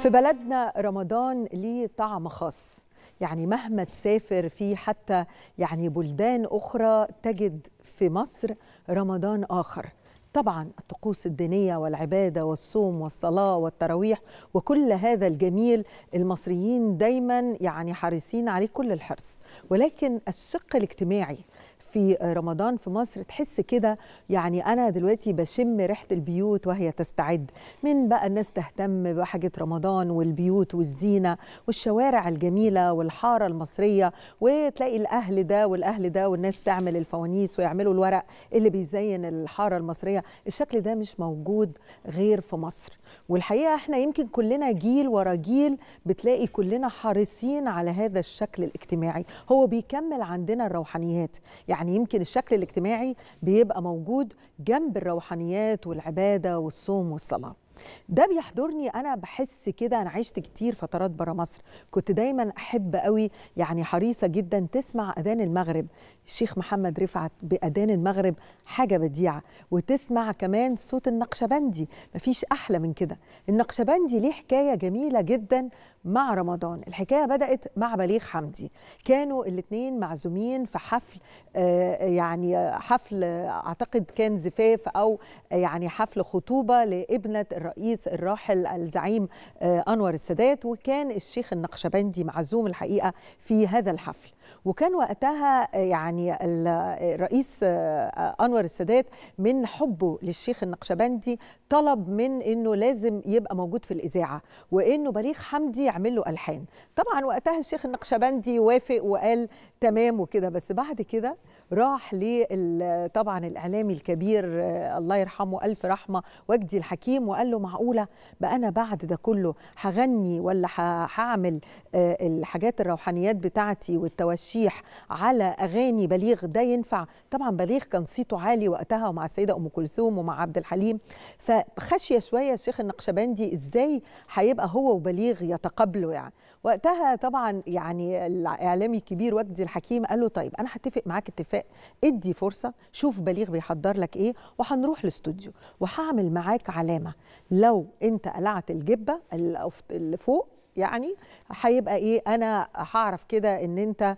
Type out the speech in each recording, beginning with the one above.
في بلدنا رمضان ليه طعم خاص يعني مهما تسافر في حتى يعني بلدان أخرى تجد في مصر رمضان آخر طبعا الطقوس الدينية والعبادة والصوم والصلاة والتراويح وكل هذا الجميل المصريين دايما يعني حريصين عليه كل الحرص ولكن الشق الاجتماعي في رمضان في مصر تحس كده يعني انا دلوقتي بشم ريحه البيوت وهي تستعد من بقى الناس تهتم بحاجه رمضان والبيوت والزينه والشوارع الجميله والحاره المصريه وتلاقي الاهل ده والاهل ده والناس تعمل الفوانيس ويعملوا الورق اللي بيزين الحاره المصريه الشكل ده مش موجود غير في مصر والحقيقه احنا يمكن كلنا جيل ورا جيل بتلاقي كلنا حريصين على هذا الشكل الاجتماعي هو بيكمل عندنا الروحانيات يعني يعني يمكن الشكل الاجتماعي بيبقى موجود جنب الروحانيات والعباده والصوم والصلاه ده بيحضرني انا بحس كده انا عشت كتير فترات برا مصر كنت دايما احب قوي يعني حريصه جدا تسمع اذان المغرب الشيخ محمد رفعت باذان المغرب حاجه بديعه وتسمع كمان صوت النقشبندي مفيش احلى من كده النقشبندي ليه حكايه جميله جدا مع رمضان الحكايه بدات مع بليغ حمدي كانوا الاثنين معزومين في حفل آه يعني حفل اعتقد كان زفاف او يعني حفل خطوبه لابنه الرئيس الراحل الزعيم آه انور السادات وكان الشيخ النقشبندي معزوم الحقيقه في هذا الحفل وكان وقتها يعني الرئيس انور السادات من حبه للشيخ النقشبندي طلب من انه لازم يبقى موجود في الاذاعه وانه بليغ حمدي يعمل له الحان طبعا وقتها الشيخ النقشبندي وافق وقال تمام وكده بس بعد كده راح ل طبعا الاعلامي الكبير الله يرحمه الف رحمه وجدي الحكيم وقال له معقوله بقى انا بعد ده كله هغني ولا هعمل الحاجات الروحانيات بتاعتي والتوشيح على اغاني بليغ ده ينفع طبعا بليغ كان صيته عالي وقتها ومع السيده ام كلثوم ومع عبد الحليم فخشيه شويه الشيخ النقشبندي ازاي هيبقى هو وبليغ يتقابلوا يعني وقتها طبعا يعني الاعلامي الكبير وجدي الحكيم قال له طيب انا هتفق معاك اتفاق ادي فرصه شوف بليغ بيحضر لك ايه وهنروح الاستوديو وهعمل معاك علامه لو انت قلعت الجبه اللي فوق يعني هيبقى ايه انا هعرف كده ان انت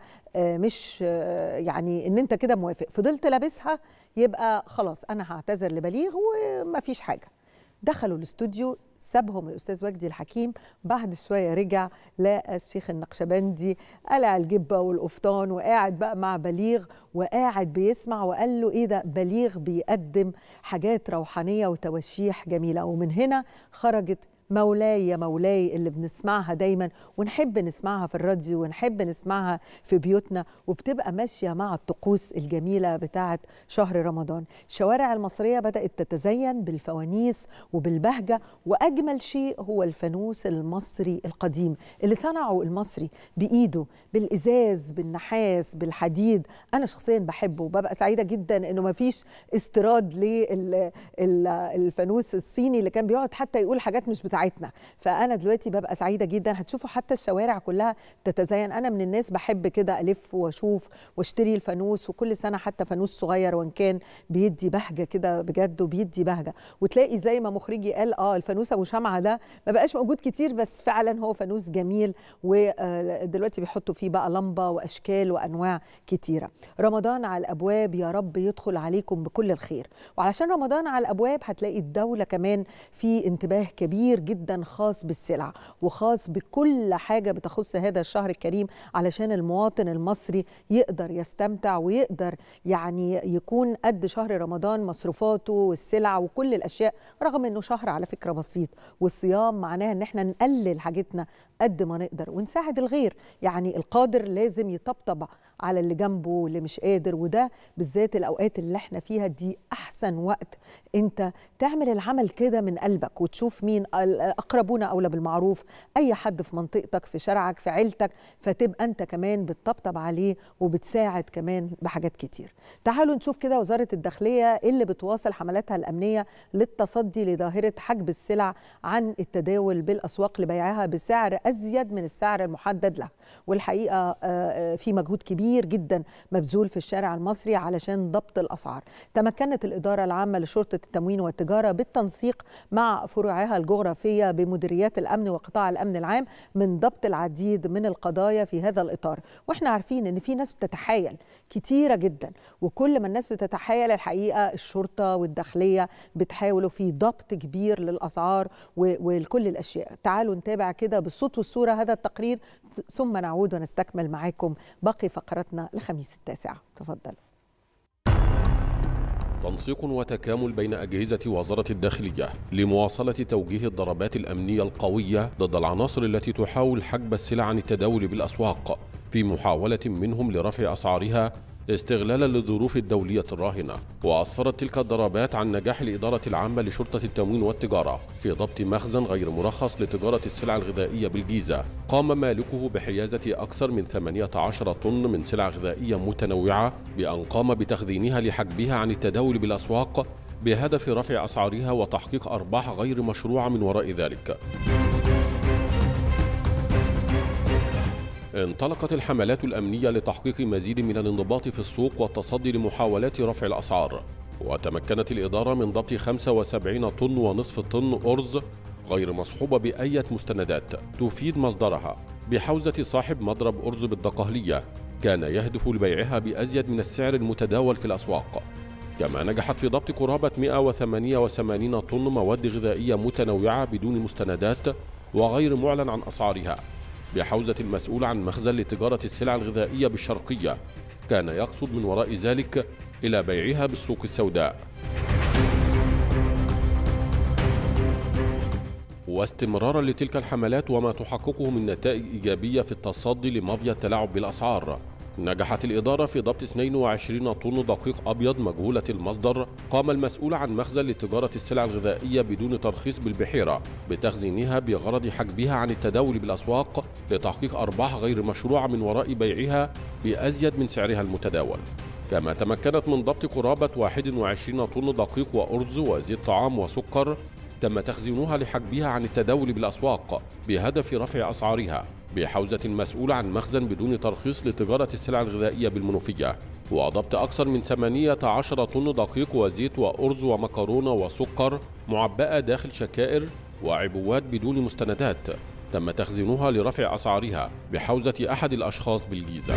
مش يعني ان انت كده موافق فضلت لابسها يبقى خلاص انا هعتذر لبليغ ومفيش حاجه دخلوا الاستوديو سابهم الاستاذ وجدي الحكيم بعد شويه رجع لقى الشيخ النقشبندي قلع الجبه والقفطان وقاعد بقى مع بليغ وقاعد بيسمع وقال له ايه ده بليغ بيقدم حاجات روحانيه وتوشيح جميله ومن هنا خرجت مولاي يا مولاي اللي بنسمعها دايما ونحب نسمعها في الراديو ونحب نسمعها في بيوتنا وبتبقى ماشيه مع الطقوس الجميله بتاعه شهر رمضان الشوارع المصريه بدات تتزين بالفوانيس وبالبهجه واجمل شيء هو الفانوس المصري القديم اللي صنعه المصري بايده بالازاز بالنحاس بالحديد انا شخصيا بحبه وببقى سعيده جدا انه ما فيش استيراد للفانوس الصيني اللي كان بيقعد حتى يقول حاجات مش بتاعتنا فانا دلوقتي ببقى سعيده جدا هتشوفوا حتى الشوارع كلها تتزين انا من الناس بحب كده الف واشوف واشتري الفانوس وكل سنه حتى فانوس صغير وان كان بيدي بهجه كده بجد وبيدي بهجه وتلاقي زي ما مخرجي قال اه الفانوس ابو شمعه ده ما بقاش موجود كتير بس فعلا هو فانوس جميل ودلوقتي بيحطوا فيه بقى لمبه واشكال وانواع كتيره رمضان على الابواب يا رب يدخل عليكم بكل الخير وعلشان رمضان على الابواب هتلاقي الدوله كمان في انتباه كبير جدا خاص بالسلع وخاص بكل حاجه بتخص هذا الشهر الكريم علشان المواطن المصري يقدر يستمتع ويقدر يعني يكون قد شهر رمضان مصروفاته والسلع وكل الاشياء رغم انه شهر على فكره بسيط والصيام معناها ان احنا نقلل حاجتنا قد ما نقدر ونساعد الغير يعني القادر لازم يطبطب على اللي جنبه واللي مش قادر وده بالذات الاوقات اللي احنا فيها دي احسن وقت انت تعمل العمل كده من قلبك وتشوف مين اقربون اولى بالمعروف اي حد في منطقتك في شارعك في عيلتك فتبقى انت كمان بتطبطب عليه وبتساعد كمان بحاجات كتير تعالوا نشوف كده وزاره الداخليه اللي بتواصل حملاتها الامنيه للتصدي لظاهره حجب السلع عن التداول بالاسواق لبيعها بسعر بأزيد من السعر المحدد له والحقيقة في مجهود كبير جدا مبذول في الشارع المصري علشان ضبط الأسعار تمكنت الإدارة العامة لشرطة التموين والتجارة بالتنسيق مع فروعها الجغرافية بمديريات الأمن وقطاع الأمن العام من ضبط العديد من القضايا في هذا الإطار واحنا عارفين ان في ناس بتتحايل كتيرة جدا وكل ما الناس بتتحايل الحقيقة الشرطة والداخلية بتحاولوا في ضبط كبير للأسعار ولكل الأشياء تعالوا نتابع كده بالصوت والصورة هذا التقرير ثم نعود ونستكمل معاكم باقي فقرتنا الخميس التاسع تفضل تنسيق وتكامل بين أجهزة وزارة الداخلية لمواصلة توجيه الضربات الأمنية القوية ضد العناصر التي تحاول حجب السلع عن التداول بالأسواق في محاولة منهم لرفع أسعارها استغلالا للظروف الدولية الراهنة وأسفرت تلك الضربات عن نجاح الإدارة العامة لشرطة التموين والتجارة في ضبط مخزن غير مرخص لتجارة السلع الغذائية بالجيزة قام مالكه بحيازة أكثر من 18 طن من سلع غذائية متنوعة بأن قام بتخزينها لحجبها عن التداول بالأسواق بهدف رفع أسعارها وتحقيق أرباح غير مشروعة من وراء ذلك انطلقت الحملات الأمنية لتحقيق مزيد من الانضباط في السوق والتصدي لمحاولات رفع الأسعار وتمكنت الإدارة من ضبط 75 طن ونصف طن أرز غير مصحوبة بأية مستندات تفيد مصدرها بحوزة صاحب مضرب أرز بالدقهلية كان يهدف لبيعها بأزيد من السعر المتداول في الأسواق كما نجحت في ضبط قرابة 188 طن مواد غذائية متنوعة بدون مستندات وغير معلن عن أسعارها بحوزة المسؤول عن مخزن لتجارة السلع الغذائية بالشرقية كان يقصد من وراء ذلك إلى بيعها بالسوق السوداء واستمرارا لتلك الحملات وما تحققه من نتائج إيجابية في التصدي لمافيا التلاعب بالأسعار نجحت الإدارة في ضبط 22 طن دقيق أبيض مجهولة المصدر قام المسؤول عن مخزن لتجارة السلع الغذائية بدون ترخيص بالبحيرة بتخزينها بغرض حجبها عن التداول بالأسواق لتحقيق أرباح غير مشروعة من وراء بيعها بأزيد من سعرها المتداول كما تمكنت من ضبط قرابة 21 طن دقيق وأرز وزيت طعام وسكر تم تخزينها لحجبها عن التداول بالأسواق بهدف رفع أسعارها بحوزة المسؤول عن مخزن بدون ترخيص لتجارة السلع الغذائية بالمنوفية وضبط أكثر من 18 طن دقيق وزيت وأرز ومكرونة وسكر معبأة داخل شكائر وعبوات بدون مستندات تم تخزينها لرفع أسعارها بحوزة أحد الأشخاص بالجيزة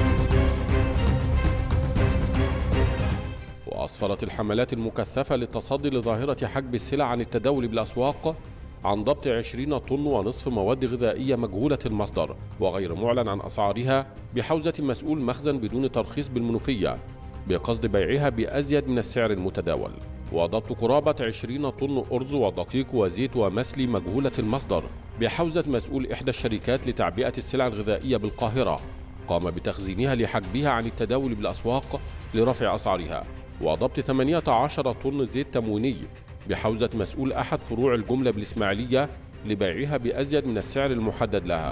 وأسفرت الحملات المكثفة للتصدي لظاهرة حجب السلع عن التداول بالأسواق عن ضبط 20 طن ونصف مواد غذائية مجهولة المصدر وغير معلن عن أسعارها بحوزة مسؤول مخزن بدون ترخيص بالمنوفية بقصد بيعها بأزيد من السعر المتداول وضبط قرابة 20 طن أرز ودقيق وزيت ومسلي مجهولة المصدر بحوزة مسؤول إحدى الشركات لتعبئة السلع الغذائية بالقاهرة قام بتخزينها لحجبها عن التداول بالأسواق لرفع أسعارها وضبط 18 طن زيت تمويني بحوزة مسؤول أحد فروع الجملة بالإسماعيلية لبيعها بأزيد من السعر المحدد لها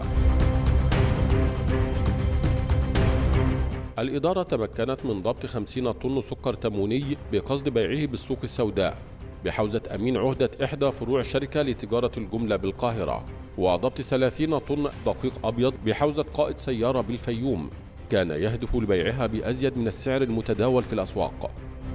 الإدارة تمكنت من ضبط 50 طن سكر تمويني بقصد بيعه بالسوق السوداء بحوزة أمين عهدة إحدى فروع الشركة لتجارة الجملة بالقاهرة وضبط 30 طن دقيق أبيض بحوزة قائد سيارة بالفيوم كان يهدف لبيعها بأزيد من السعر المتداول في الأسواق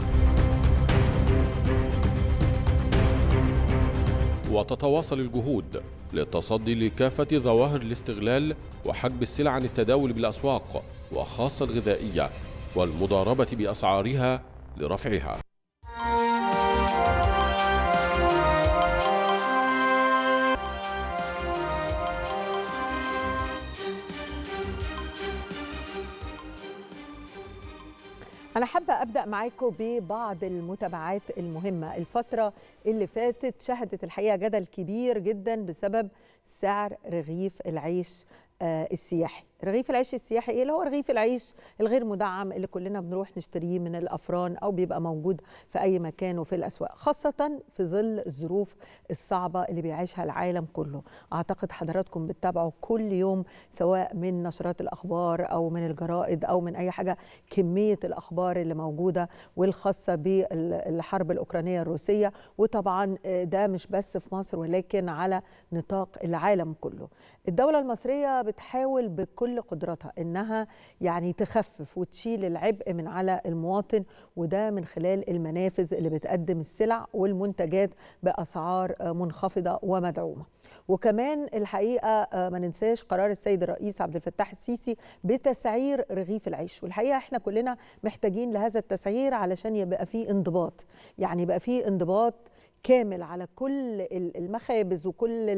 وتتواصل الجهود للتصدي لكافة ظواهر الاستغلال وحجب السلع عن التداول بالأسواق وخاصة الغذائية والمضاربة بأسعارها لرفعها أنا حابة أبدأ معاكم ببعض المتابعات المهمة الفترة اللي فاتت شهدت الحقيقة جدل كبير جدا بسبب سعر رغيف العيش السياحي رغيف العيش السياحي ايه اللي هو رغيف العيش الغير مدعم اللي كلنا بنروح نشتريه من الافران او بيبقى موجود في اي مكان وفي الاسواق خاصه في ظل الظروف الصعبه اللي بيعيشها العالم كله اعتقد حضراتكم بتتابعوا كل يوم سواء من نشرات الاخبار او من الجرائد او من اي حاجه كميه الاخبار اللي موجوده والخاصه بالحرب الاوكرانيه الروسيه وطبعا ده مش بس في مصر ولكن على نطاق العالم كله الدوله المصريه بتحاول بكل قدرتها انها يعني تخفف وتشيل العبء من على المواطن وده من خلال المنافذ اللي بتقدم السلع والمنتجات باسعار منخفضه ومدعومه وكمان الحقيقه ما ننساش قرار السيد الرئيس عبد الفتاح السيسي بتسعير رغيف العيش والحقيقه احنا كلنا محتاجين لهذا التسعير علشان يبقى فيه انضباط يعني يبقى فيه انضباط كامل على كل المخابز وكل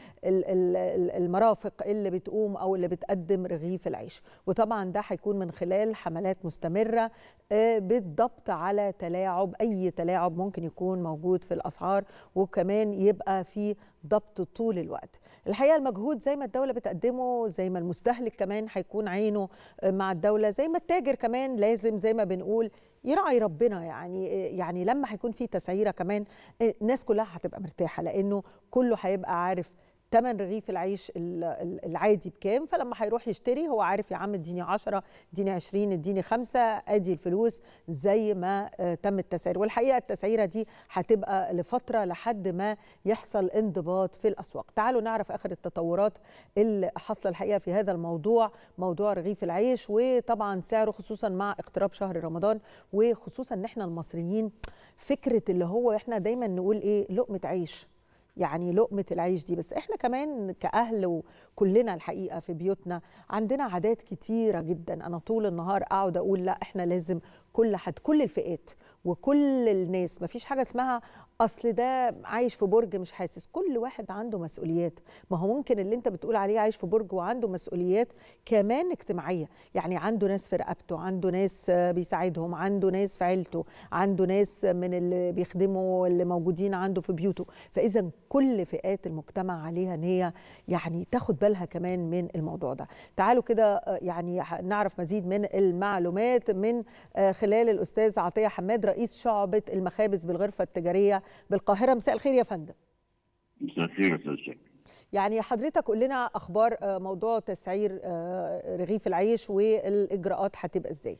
المرافق اللي بتقوم او اللي بتقدم رغيف العيش وطبعا ده هيكون من خلال حملات مستمره بالضبط على تلاعب اي تلاعب ممكن يكون موجود في الاسعار وكمان يبقى في ضبط طول الوقت الحقيقه المجهود زي ما الدوله بتقدمه زي ما المستهلك كمان هيكون عينه مع الدوله زي ما التاجر كمان لازم زي ما بنقول يراعي ربنا يعني يعني لما هيكون في تسعيره كمان الناس كلها هتبقى مرتاحه لانه كله هيبقى عارف تمن رغيف العيش العادي بكام فلما هيروح يشتري هو عارف يا عم اديني 10 اديني 20 اديني 5 ادي الفلوس زي ما تم التسعير والحقيقه التسعيره دي هتبقى لفتره لحد ما يحصل انضباط في الاسواق تعالوا نعرف اخر التطورات اللي حاصله الحقيقه في هذا الموضوع موضوع رغيف العيش وطبعا سعره خصوصا مع اقتراب شهر رمضان وخصوصا ان احنا المصريين فكره اللي هو احنا دايما نقول ايه لقمه عيش يعني لقمة العيش دي بس احنا كمان كأهل وكلنا الحقيقة في بيوتنا عندنا عادات كتيرة جدا أنا طول النهار أقعد أقول لا احنا لازم كل حد كل الفئات وكل الناس مفيش حاجة اسمها اصل ده عايش في برج مش حاسس كل واحد عنده مسؤوليات ما هو ممكن اللي انت بتقول عليه عايش في برج وعنده مسؤوليات كمان اجتماعيه يعني عنده ناس في رقبته عنده ناس بيساعدهم عنده ناس في عيلته عنده ناس من اللي بيخدموا اللي موجودين عنده في بيوته فاذا كل فئات المجتمع عليها ان هي يعني تاخد بالها كمان من الموضوع ده تعالوا كده يعني نعرف مزيد من المعلومات من خلال الاستاذ عطيه حماد رئيس شعبه المخابز بالغرفه التجاريه بالقاهره مساء الخير يا فندم مساء الخير يا استاذ يعني حضرتك قول لنا اخبار موضوع تسعير رغيف العيش والاجراءات هتبقى ازاي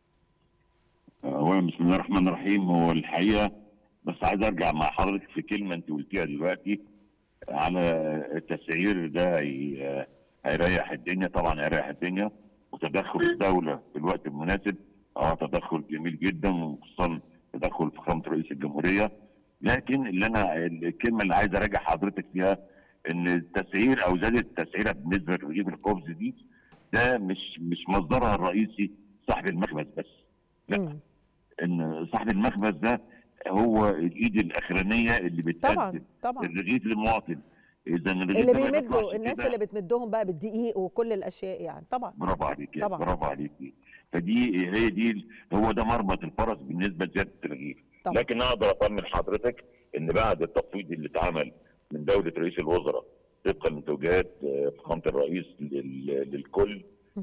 اولا بسم الله الرحمن الرحيم هو الحقيقه بس عايز ارجع مع حضرتك في كلمه انت قلتيها دلوقتي على التسعير ده هيريح الدنيا طبعا هيريح الدنيا وتدخل الدوله في الوقت المناسب اه تدخل جميل جدا وخصوصا تدخل فخامه رئيس الجمهوريه لكن اللي انا الكلمه اللي عايز اراجع حضرتك فيها ان التسعير او زياده التسعيره بالنسبه لرغيف الخبز دي ده مش مش مصدرها الرئيسي صاحب المخبز بس لا م. ان صاحب المخبز ده هو الايد الاخرانيه اللي بتقدم طبعا طبعا الرغيف للمواطن اذا اللي بيمدوا الناس اللي بتمدهم بقى بالدقيق وكل الاشياء يعني طبعا برافو عليك طبعا برافو عليك فدي هي دي هو ده مربط الفرس بالنسبه لزياده الرغيف طبعا. لكن اقدر اطمن حضرتك ان بعد التفويض اللي اتعمل من دوله رئيس الوزراء طبقا لتوجيهات فخامه الرئيس للكل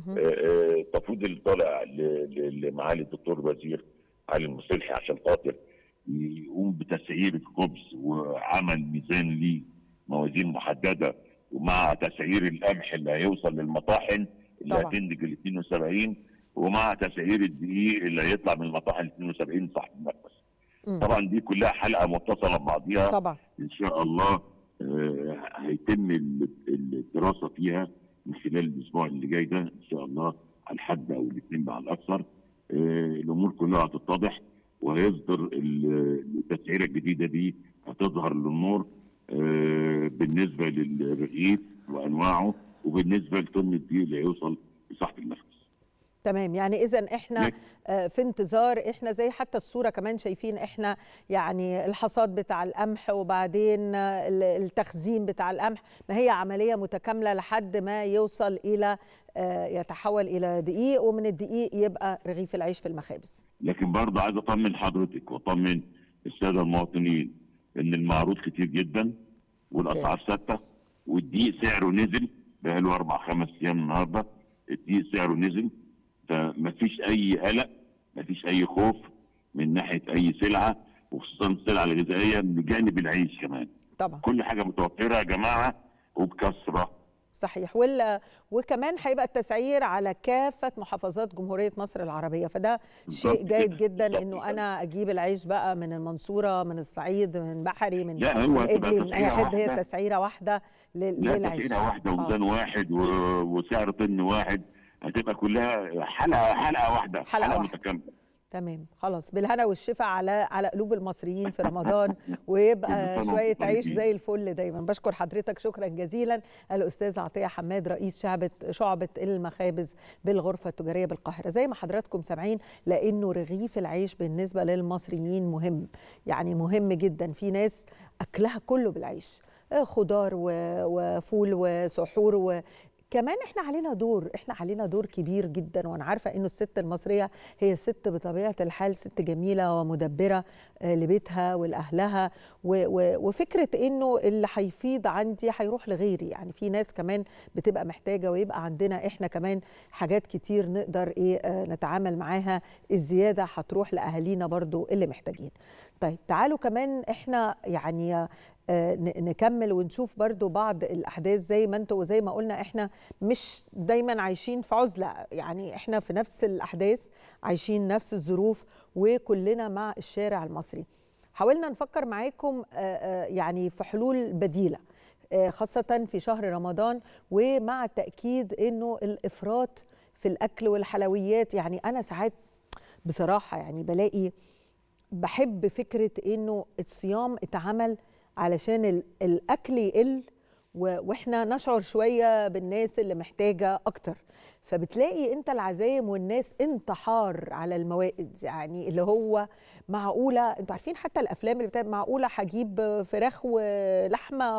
التفويض اللي طالع لمعالي الدكتور الوزير علي المصلحي عشان خاطر يقوم بتسعير الخبز وعمل ميزان ليه موازين محدده ومع تسعير القمح اللي هيوصل للمطاحن اللي هتنتج ال 72 ومع تسعير الدقيق اللي هيطلع من المطاحن 72 صاحب المخبز. طبعا دي كلها حلقه متصله ببعضيها طبعا ان شاء الله آه هيتم الدراسه فيها من خلال الاسبوع اللي جاي ده ان شاء الله على الحد او الاثنين بقى الاكثر آه الامور كلها هتتضح وهيصدر التسعيره الجديده دي هتظهر للنور آه بالنسبه للرغيف وانواعه وبالنسبه لطن الدقيق اللي هيوصل لصاحب المخبز. تمام يعني اذا احنا في انتظار احنا زي حتى الصوره كمان شايفين احنا يعني الحصاد بتاع القمح وبعدين التخزين بتاع القمح ما هي عمليه متكامله لحد ما يوصل الى يتحول الى دقيق ومن الدقيق يبقى رغيف العيش في المخابز لكن برضه عايز اطمن حضرتك واطمن الساده المواطنين ان المعروض كتير جدا والاسعار ثابته والدقيق سعره نزل بقاله اربع خمس ايام النهارده الدقيق سعره نزل فمفيش اي قلق مفيش اي خوف من ناحيه اي سلعه وخصوصا السلع الغذائيه بجانب العيش كمان طبعا كل حاجه متوفره يا جماعه وبكثره صحيح وال... وكمان هيبقى التسعير على كافه محافظات جمهوريه مصر العربيه فده شيء جيد جدا انه انا اجيب العيش بقى من المنصوره من الصعيد من بحري من لا هو من هتبقى قبلي من اي تسعيرة حد هي واحدة. تسعيره واحده لل... لا للعيش تسعيره واحده آه. وميزان واحد و... وسعر طن واحد هتبقى كلها حلقه حلقه واحده حلقة واحدة. متكامله تمام خلاص بالهنا والشفا على على قلوب المصريين في رمضان ويبقى كل سنة شويه وانتم عيش طيبين. زي الفل دايما بشكر حضرتك شكرا جزيلا الاستاذ عطيه حماد رئيس شعبه شعبه المخابز بالغرفه التجاريه بالقاهره زي ما حضراتكم سامعين لانه رغيف العيش بالنسبه للمصريين مهم يعني مهم جدا في ناس اكلها كله بالعيش آه، خضار و- وفول وسحور و كمان احنا علينا دور احنا علينا دور كبير جدا وانا عارفه انه الست المصريه هي ست بطبيعه الحال ست جميله ومدبره آه، لبيتها ولاهلها و- و- وفكره انه اللي هيفيض عندي هيروح لغيري يعني في ناس كمان بتبقى محتاجه ويبقى عندنا احنا كمان حاجات كتير نقدر ايه آه، نتعامل معاها الزياده هتروح لاهالينا برضو اللي محتاجين طيب تعالوا كمان احنا يعني آه، ن- نكمل ونشوف برضو بعض الأحداث زي ما انتوا وزي ما قلنا احنا مش دايما عايشين في عزلة يعني احنا في نفس الأحداث عايشين نفس الظروف وكلنا مع الشارع المصري حاولنا نفكر معاكم آه، آه، يعني في حلول بديلة آه، خاصة في شهر رمضان ومع التأكيد انه الإفراط في الأكل والحلويات يعني أنا ساعات بصراحة يعني بلاقي بحب فكرة انه الصيام اتعمل علشان ال- الاكل يقل و- واحنا نشعر شوية بالناس اللي محتاجة اكتر فبتلاقي انت العزايم والناس انتحار على الموائد يعني اللي هو معقولة انتوا عارفين حتى الافلام اللي بتاعت معقولة هجيب فراخ ولحمة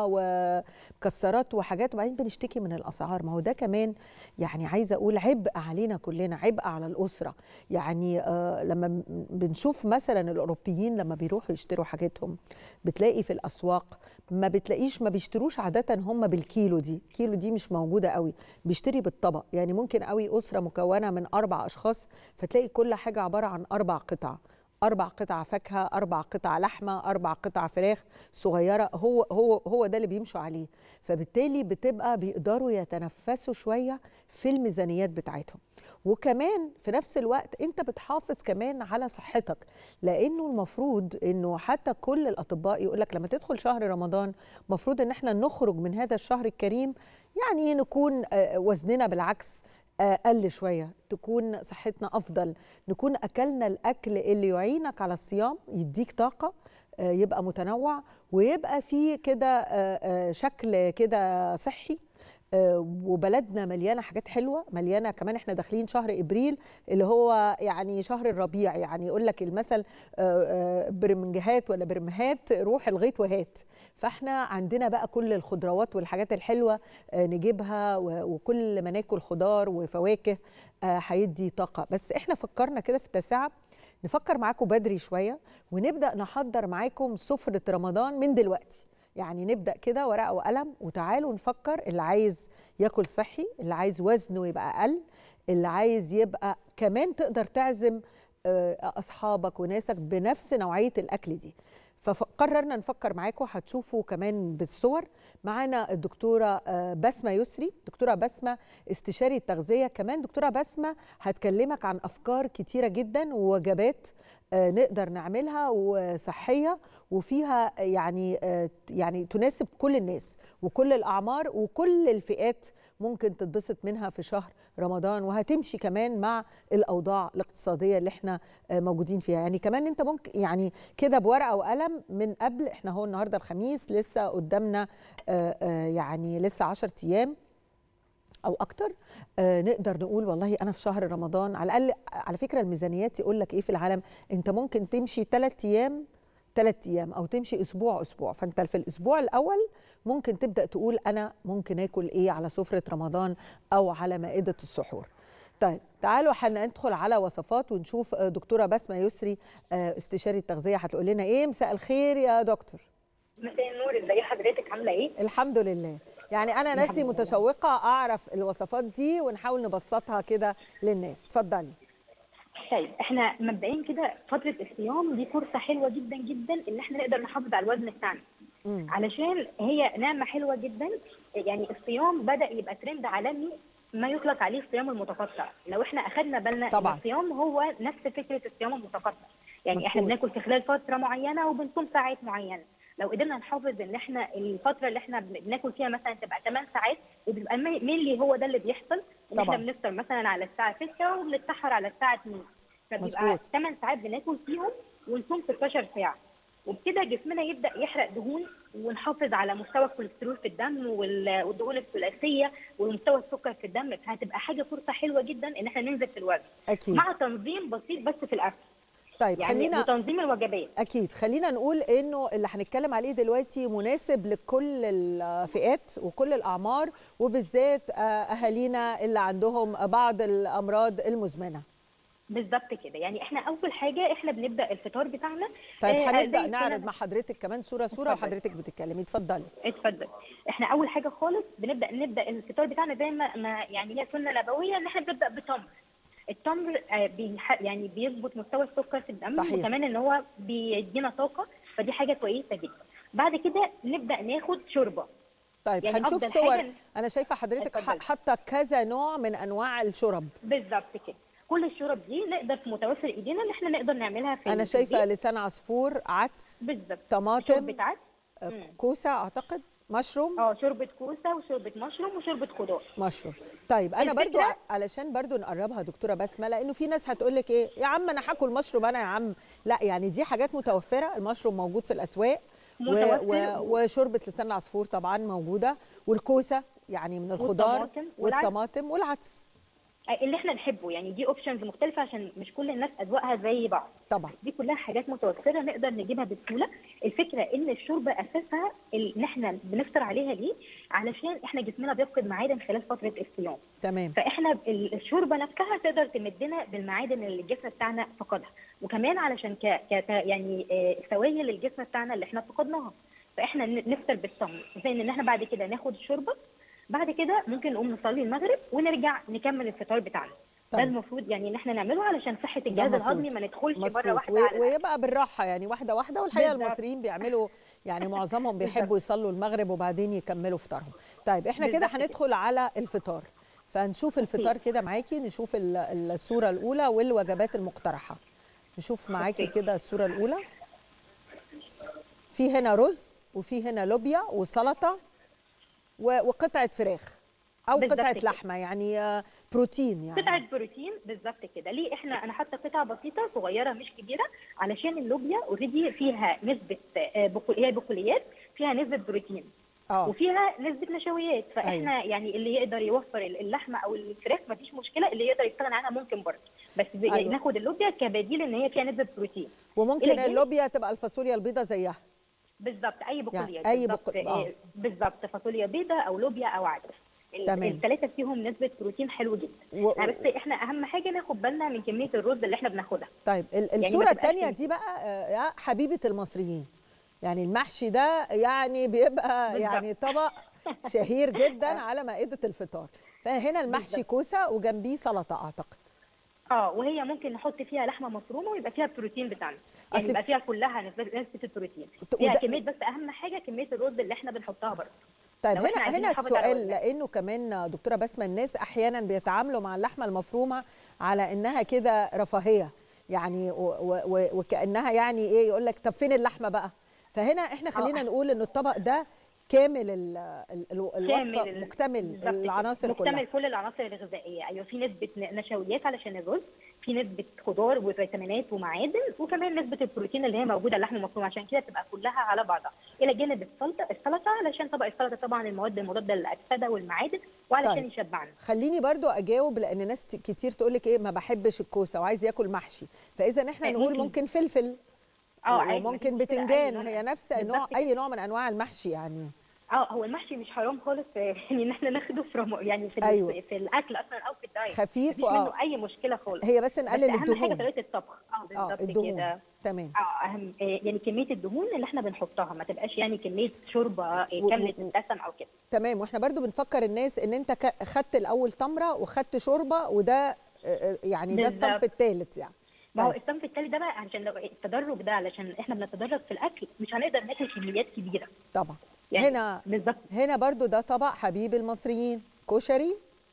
ومكسرات وحاجات وبعدين بنشتكي من الاسعار ما هو ده كمان يعني عايزة اقول عبء علينا كلنا عبء على الاسرة يعني آه لما م- بنشوف مثلا الاوروبيين لما بيروحوا يشتروا حاجاتهم بتلاقي في الاسواق ما بتلاقيش ما بيشتروش عاده هم بالكيلو دي الكيلو دي مش موجوده قوي بيشتري بالطبق يعني ممكن قوي اسره مكونه من اربع اشخاص فتلاقي كل حاجه عباره عن اربع قطع اربع قطع فاكهه اربع قطع لحمه اربع قطع فراخ صغيره هو هو هو ده اللي بيمشوا عليه فبالتالي بتبقى بيقدروا يتنفسوا شويه في الميزانيات بتاعتهم وكمان في نفس الوقت انت بتحافظ كمان على صحتك لانه المفروض انه حتى كل الاطباء يقول لك لما تدخل شهر رمضان المفروض ان احنا نخرج من هذا الشهر الكريم يعني نكون آه، وزننا بالعكس آه، قل شويه تكون صحتنا افضل نكون اكلنا الاكل اللي يعينك على الصيام يديك طاقه آه، يبقى متنوع ويبقى فيه كده آه، آه، شكل كده صحي آه، وبلدنا مليانه حاجات حلوه مليانه كمان احنا داخلين شهر ابريل اللي هو يعني شهر الربيع يعني يقول لك المثل آه، آه، برمجهات ولا برمهات روح الغيط وهات فاحنا عندنا بقى كل الخضروات والحاجات الحلوه آه، نجيبها و- وكل ما ناكل خضار وفواكه آه، هيدي طاقه بس احنا فكرنا كده في التاسعه نفكر معاكم بدري شويه ونبدا نحضر معاكم سفره رمضان من دلوقتي يعني نبدا كده ورقه وقلم وتعالوا نفكر اللي عايز ياكل صحي اللي عايز وزنه يبقى اقل اللي عايز يبقى كمان تقدر تعزم آه، اصحابك وناسك بنفس نوعيه الاكل دي فقررنا نفكر معاكم هتشوفوا كمان بالصور معانا الدكتوره آه، بسمه يسري دكتوره بسمه استشاري التغذيه كمان دكتوره بسمه هتكلمك عن افكار كتيره جدا ووجبات آه، نقدر نعملها وصحيه وفيها يعني آه، يعني تناسب كل الناس وكل الاعمار وكل الفئات ممكن تتبسط منها في شهر رمضان وهتمشي كمان مع الاوضاع الاقتصاديه اللي احنا آه، موجودين فيها يعني كمان انت ممكن يعني كده بورقه وقلم من قبل احنا هو النهارده الخميس لسه قدامنا آه، آه، يعني لسه 10 ايام او اكتر آه نقدر نقول والله انا في شهر رمضان على الاقل على فكره الميزانيات يقول لك ايه في العالم انت ممكن تمشي ثلاث ايام ثلاث ايام او تمشي اسبوع اسبوع فانت في الاسبوع الاول ممكن تبدا تقول انا ممكن اكل ايه على سفره رمضان او على مائده السحور طيب تعالوا هندخل على وصفات ونشوف آه، دكتوره بسمه يسري آه، استشاري التغذيه هتقول لنا ايه مساء الخير يا دكتور مساء النور ازي حضرتك عامله ايه؟ الحمد لله يعني انا الحمد نفسي لله. متشوقه اعرف الوصفات دي ونحاول نبسطها كده للناس اتفضلي طيب احنا مبدئيا كده فتره الصيام دي فرصه حلوه جدا جدا ان احنا نقدر نحافظ على الوزن بتاعنا مم. علشان هي نعمه حلوه جدا يعني الصيام بدا يبقى ترند عالمي ما يطلق عليه الصيام المتقطع لو احنا اخذنا بالنا طبعاً. ان الصيام هو نفس فكره الصيام المتقطع يعني احنا مظبوط. بناكل في خلال فتره معينه وبنصوم ساعات معينه لو قدرنا نحافظ ان احنا الفتره اللي احنا بن- بناكل فيها مثلا تبقى 8 ساعات وبيبقى مين هو ده اللي بيحصل ان احنا طبعاً. بنفطر مثلا على الساعه 6 وبنتسحر على الساعه 2 فبيبقى مظبوط. 8 ساعات بناكل فيهم ونصوم 16 ساعه وبكده جسمنا يبدا يحرق دهون ونحافظ على مستوى الكوليسترول في الدم وال- والدهون الثلاثيه ومستوى السكر في الدم فهتبقى حاجه فرصه حلوه جدا ان احنا ننزل في الوزن اكيد مع تنظيم بسيط بس في الاكل طيب يعني خلينا وتنظيم الوجبات اكيد خلينا نقول انه اللي هنتكلم عليه دلوقتي مناسب لكل الفئات وكل الاعمار وبالذات آه، اهالينا اللي عندهم بعض الامراض المزمنه بالظبط كده يعني احنا اول حاجه احنا بنبدا الفطار بتاعنا طيب آه، هنبدا زي نعرض السنة- مع حضرتك كمان صوره صوره اتفضل. وحضرتك بتتكلمي اتفضلي اتفضل احنا اول حاجه خالص بنبدا نبدا الفطار بتاعنا زي ما, ما يعني هي سنه نبويه ان احنا بنبدا بتمر التمر آه، بيح- يعني بيظبط مستوى السكر في الدم صحيح. وكمان ان هو بيدينا طاقه فدي حاجه كويسه جدا بعد كده نبدا ناخد شوربه طيب يعني هنشوف أفضل صور حاجة- انا شايفه حضرتك ح- اتفضلي. حاطه كذا نوع من انواع الشرب بالظبط كده كل الشورب دي نقدر في متوفر ايدينا ان احنا نقدر نعملها في انا في شايفه البيت. لسان عصفور عدس بالظبط طماطم شوربه عدس آه، مم. كوسه اعتقد مشروم اه شوربه كوسه وشوربه مشروم وشوربه خضار مشروم طيب انا برضو الفكرة- ع- علشان برضو نقربها دكتوره بسمه لانه في ناس هتقول لك ايه يا عم انا هاكل مشروم انا يا عم لا يعني دي حاجات متوفره المشروم موجود في الاسواق و متوفر و وشوربه لسان العصفور طبعا موجوده والكوسه يعني من الخضار والطماطم والعدس. والطماطم والعدس اللي احنا نحبه يعني دي اوبشنز مختلفه عشان مش كل الناس اذواقها زي بعض طبعا دي كلها حاجات متوفره نقدر نجيبها بسهوله الفكره ان الشوربه اساسها ال- ان احنا بنفطر عليها ليه علشان احنا جسمنا بيفقد معادن خلال فتره الصيام تمام فاحنا ال- الشوربه نفسها تقدر تمدنا بالمعادن اللي الجسم بتاعنا فقدها وكمان علشان ك... ك... يعني آه، سوائل الجسم بتاعنا اللي احنا فقدناها فاحنا ن- نفطر بالتمر زي ان احنا بعد كده ناخد الشوربه بعد كده ممكن نقوم نصلي المغرب ونرجع نكمل الفطار بتاعنا ده طيب. المفروض يعني ان احنا نعمله علشان صحه الجهاز المفروض. الهضمي ما ندخلش مره مظبوط واحده وي- على الأكل. ويبقى بالراحه يعني واحده واحده والحقيقه بالظبط. المصريين بيعملوا يعني معظمهم بيحبوا بالظبط. يصلوا المغرب وبعدين يكملوا فطارهم طيب احنا كده بالظبط كده. هندخل على الفطار فنشوف الفطار كده معاكي نشوف ال- الصوره الاولى والوجبات المقترحه نشوف معاكي أوكي. كده الصوره الاولى في هنا رز وفي هنا لوبيا وسلطه و- وقطعه فراخ او بالظبط قطعه كده. لحمه يعني آه، بروتين يعني قطعه بروتين بالظبط كده ليه احنا انا حاطه قطعه بسيطه صغيره مش كبيره علشان اللوبيا اوريدي فيها نسبه آه، بقول- هي بقوليات فيها نسبه بروتين اه وفيها نسبه نشويات فاحنا أيوة. يعني اللي يقدر يوفر اللحمه او الفراخ مفيش مشكله اللي يقدر يستغنى عنها ممكن برضه بس أيوة. أيوة. ناخد اللوبيا كبديل ان هي فيها نسبه بروتين وممكن إلى جانب- اللوبيا تبقى الفاصوليا البيضاء زيها بالظبط اي بقوليات أي بالظبط بقول- آه. آه، بالظبط فاصوليا بيضاء او لوبيا او عدس ال- تمام. الثلاثه فيهم نسبه بروتين حلو جدا و... يعني بس احنا اهم حاجه ناخد بالنا من كميه الرز اللي احنا بناخدها طيب ال- ما الصورة تبقاش الثانية كده. دي بقى آه، يا حبيبة المصريين يعني المحشي ده يعني بيبقى بالظبط. يعني طبق شهير جدا على مائدة الفطار فهنا المحشي بالظبط. كوسة وجنبيه سلطة أعتقد اه وهي ممكن نحط فيها لحمه مفرومه ويبقى فيها البروتين بتاعنا يعني أصل- يبقى فيها كلها نسبه نسبه البروتين وده- فيها كميه بس اهم حاجه كميه الرز اللي احنا بنحطها برضه طيب لو هنا إحنا عايزين هنا نحافظ على السؤال وزننا. لانه كمان دكتوره بسمه الناس احيانا بيتعاملوا مع اللحمه المفرومه على انها كده رفاهيه يعني و و و وكانها يعني ايه يقول لك طب فين اللحمه بقى فهنا احنا خلينا آه. نقول ان الطبق ده كامل ال ال ال الوصفه ال- مكتمل بالظبط كده. العناصر كلها مكتمل كل العناصر الغذائيه ايوه في نسبه ن- نشويات علشان الرز في نسبه خضار وفيتامينات ومعادن وكمان نسبه البروتين اللي هي موجوده اللحم المفروم عشان كده تبقى كلها على بعضها الى جانب السلطه السلطه علشان طبق السلطه طبعا المواد المضاده للاكسده والمعادن وعلشان طيب. يشبعنا خليني برضو اجاوب لان ناس ت- كتير تقول لك ايه ما بحبش الكوسه وعايز ياكل محشي فاذا احنا آه، نقول ممكن. ممكن فلفل اه عادي، وممكن مفيش مشكلة، أي بتنجان نوع. هي نفس نوع بالظبط كده. اي نوع من انواع المحشي يعني اه هو المحشي مش حرام خالص يعني ان احنا ناخده في رم... يعني في أيوة. أيوة. في الاكل اصلا او في الدايت خفيف مفيش وآه. منه اي مشكله خالص هي بس بس نقلل اهم حاجه الدهون طريقه الطبخ اه اه بالظبط الدهون كده تمام اه اهم آه، يعني كميه الدهون اللي احنا بنحطها ما تبقاش يعني كميه شوربه آه، و- كامله و- الدسم او كده تمام واحنا برضو بنفكر الناس ان انت ك- خدت الاول تمره وخدت شوربه وده آه، آه، يعني ده الصنف بالظبط. الثالث يعني ما هو طيب. الصنف التالي ده بقى عشان لو التدرج ده علشان احنا بنتدرج في الاكل مش هنقدر ناكل كميات كبيره طبعا يعني هنا بالظبط هنا برضو ده طبق حبيب المصريين كشري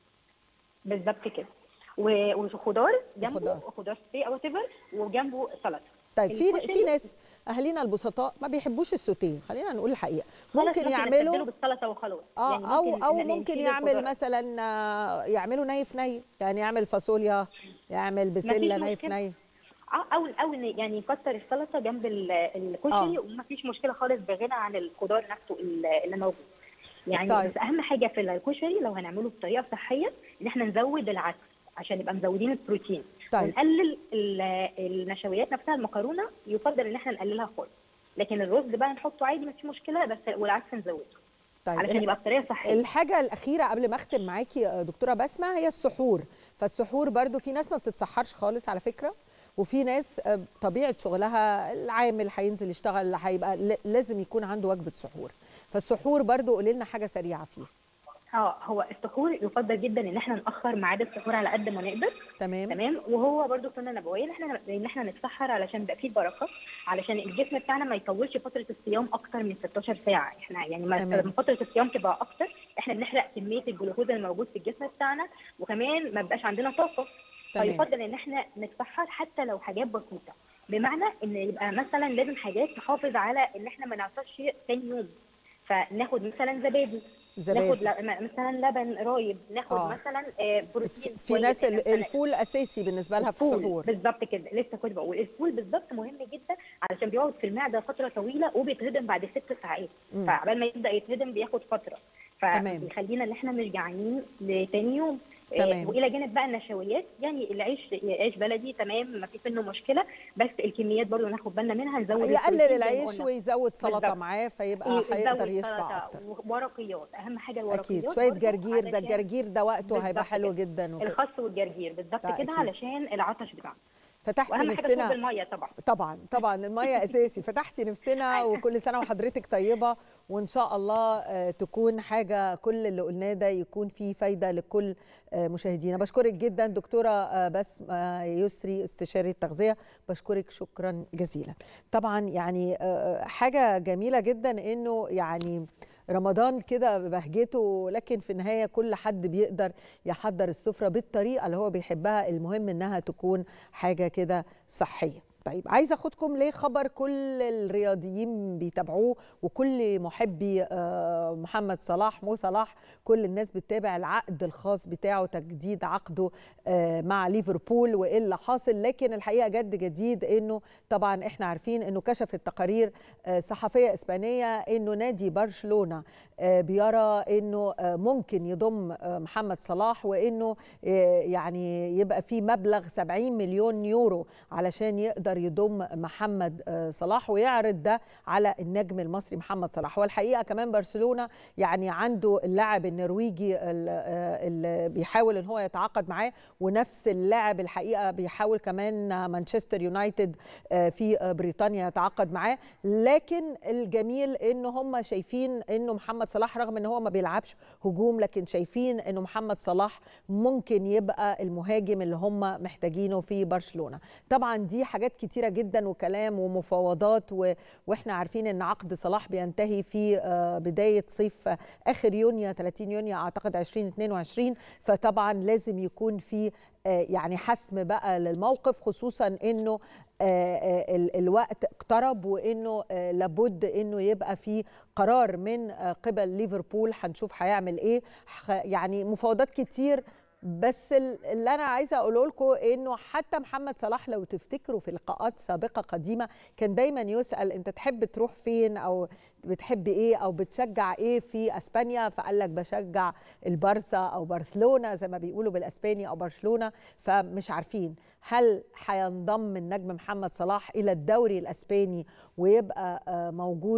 بالظبط كده و- وخضار جنبه وخضار. خضار سي او whatever وجنبه سلطه طيب في الكشري- في ناس اهالينا البسطاء ما بيحبوش السوتيه خلينا نقول الحقيقه خلاص ممكن نستبدله يعملوا بالسلطه وخلاص اه يعني او ممكن او ن- ممكن نشيل يعمل الخضار. مثلا آه، يعملوا ني في ني يعني يعمل فاصوليا يعمل بسله ني في مشكلة. ني اه او او إن يعني يكتر السلطه جنب ال- الكشري آه. ومفيش مشكله خالص بغنى عن الخضار نفسه ال- اللي موجود يعني طيب. بس اهم حاجه في الكشري لو هنعمله بطريقه صحيه ان احنا نزود العدس عشان نبقى مزودين البروتين طيب. ونقلل ال- النشويات نفسها المكرونه يفضل ان احنا نقللها خالص لكن الرز بقى نحطه عادي مفيش مشكله بس والعدس نزوده طيب علشان ال- يبقى بطريقه صحيه الحاجة الأخيرة قبل ما أختم معاكي آه، دكتورة بسمة هي السحور فالسحور برضو في ناس ما بتتسحرش خالص على فكرة وفي ناس آه، طبيعة شغلها العامل هينزل يشتغل هيبقى ل- لازم يكون عنده وجبة سحور فالسحور برضو قولي لنا حاجة سريعة فيه اه هو السحور يفضل جدا ان احنا ناخر ميعاد السحور على قد ما نقدر تمام تمام وهو برده سنه نبويه ان احنا ان احنا نتسحر علشان يبقى فيه بركه علشان الجسم بتاعنا ما يطولش فتره الصيام اكتر من 16 ساعه احنا يعني ما تمام. لما فتره الصيام تبقى اكتر احنا بنحرق كميه الجلوكوز الموجود في الجسم بتاعنا وكمان ما بيبقاش عندنا طاقه تمام. فيفضل ان احنا نتسحر حتى لو حاجات بسيطه بمعنى ان يبقى مثلا لازم حاجات نحافظ على ان احنا ما نعطش تاني يوم فناخد مثلا زبادي ناخد زبادي ل- مثلا لبن رايب ناخد آه. مثلا آه، بس بروتين في كويس ناس إحنا ال- مثلاً الفول أساسي بالنسبة لها في الفول السحور بالظبط كده لسه كنت بقول الفول بالظبط مهم جدا علشان بيقعد في المعده فتره طويله وبيتهضم بعد ست ساعات مم. فعبال ما يبدا يتهضم بياخد فتره تمام. فبيخلينا ان احنا مش جعانين لتاني يوم آه، تمام. والى جانب بقى النشويات يعني العيش عيش بلدي تمام ما فيش منه مشكله بس الكميات برضو ناخد بالنا منها نزود يقلل البروتين زي ما العيش قلنا. ويزود سلطة بالظبط. معاه فيبقى يزود هيقدر يشبع سلطة أكتر وورقيات اهم حاجه الورقيات أكيد شوية برضو جرجير ده علشان- الجرجير ده وقته هيبقى بالظبط حلو كده. جدا وكده. الخس والجرجير بالظبط ده كده أكيد. علشان العطش بتاعنا فتحتي واهم حاجه نفسنا شرب الميه طبعا طبعا طبعا الميه اساسي فتحتي نفسنا أيوة. وكل سنه وحضرتك طيبه وان شاء الله آه، تكون حاجه كل اللي قلناه ده يكون فيه فايده لكل آه، مشاهدينا بشكرك جدا دكتوره آه، بسمه يسري استشاري التغذيه بشكرك شكرا جزيلا طبعا يعني آه، حاجه جميله جدا انه يعني رمضان كده ببهجته لكن في النهاية كل حد بيقدر يحضر السفرة بالطريقة اللي هو بيحبها المهم إنها تكون حاجة كده صحية طيب عايزه اخدكم لخبر كل الرياضيين بيتابعوه وكل محبي آه، محمد صلاح مو صلاح كل الناس بتتابع العقد الخاص بتاعه تجديد عقده آه، مع ليفربول وايه اللي حاصل لكن الحقيقه جد جديد انه طبعا احنا عارفين انه كشفت تقارير آه، صحفيه اسبانيه انه نادي برشلونه آه، بيرى انه آه، ممكن يضم آه، محمد صلاح وانه آه، يعني يبقى في مبلغ 70 مليون يورو علشان يقدر يضم محمد آه، صلاح ويعرض ده على النجم المصري محمد صلاح والحقيقه كمان برشلونه يعني عنده اللاعب النرويجي ال- آه، اللي بيحاول ان هو يتعاقد معاه ونفس اللاعب الحقيقه بيحاول كمان مانشستر يونايتد آه، في آه، بريطانيا يتعاقد معاه لكن الجميل انه هم شايفين انه محمد صلاح رغم ان هو ما بيلعبش هجوم لكن شايفين انه محمد صلاح ممكن يبقى المهاجم اللي هم محتاجينه في برشلونه طبعا دي حاجات كتيره جدا وكلام ومفاوضات و... واحنا عارفين ان عقد صلاح بينتهي في آه، بدايه صيف آه، اخر يونيو 30 يونيو اعتقد 2022 فطبعا لازم يكون في آه، يعني حسم بقى للموقف خصوصا انه آه، آه، ال- الوقت اقترب وانه آه، لابد انه يبقى في قرار من آه، قبل ليفربول هنشوف هيعمل ايه ح- يعني مفاوضات كتير بس ال- اللي انا عايزه اقوله لكم انه حتى محمد صلاح لو تفتكروا في لقاءات سابقه قديمه كان دايما يسال انت تحب تروح فين او بتحب ايه او بتشجع ايه في اسبانيا فقال لك بشجع البارسا او برشلونه زي ما بيقولوا بالاسباني او برشلونه فمش عارفين هل هينضم النجم محمد صلاح الى الدوري الاسباني ويبقى آه، موجود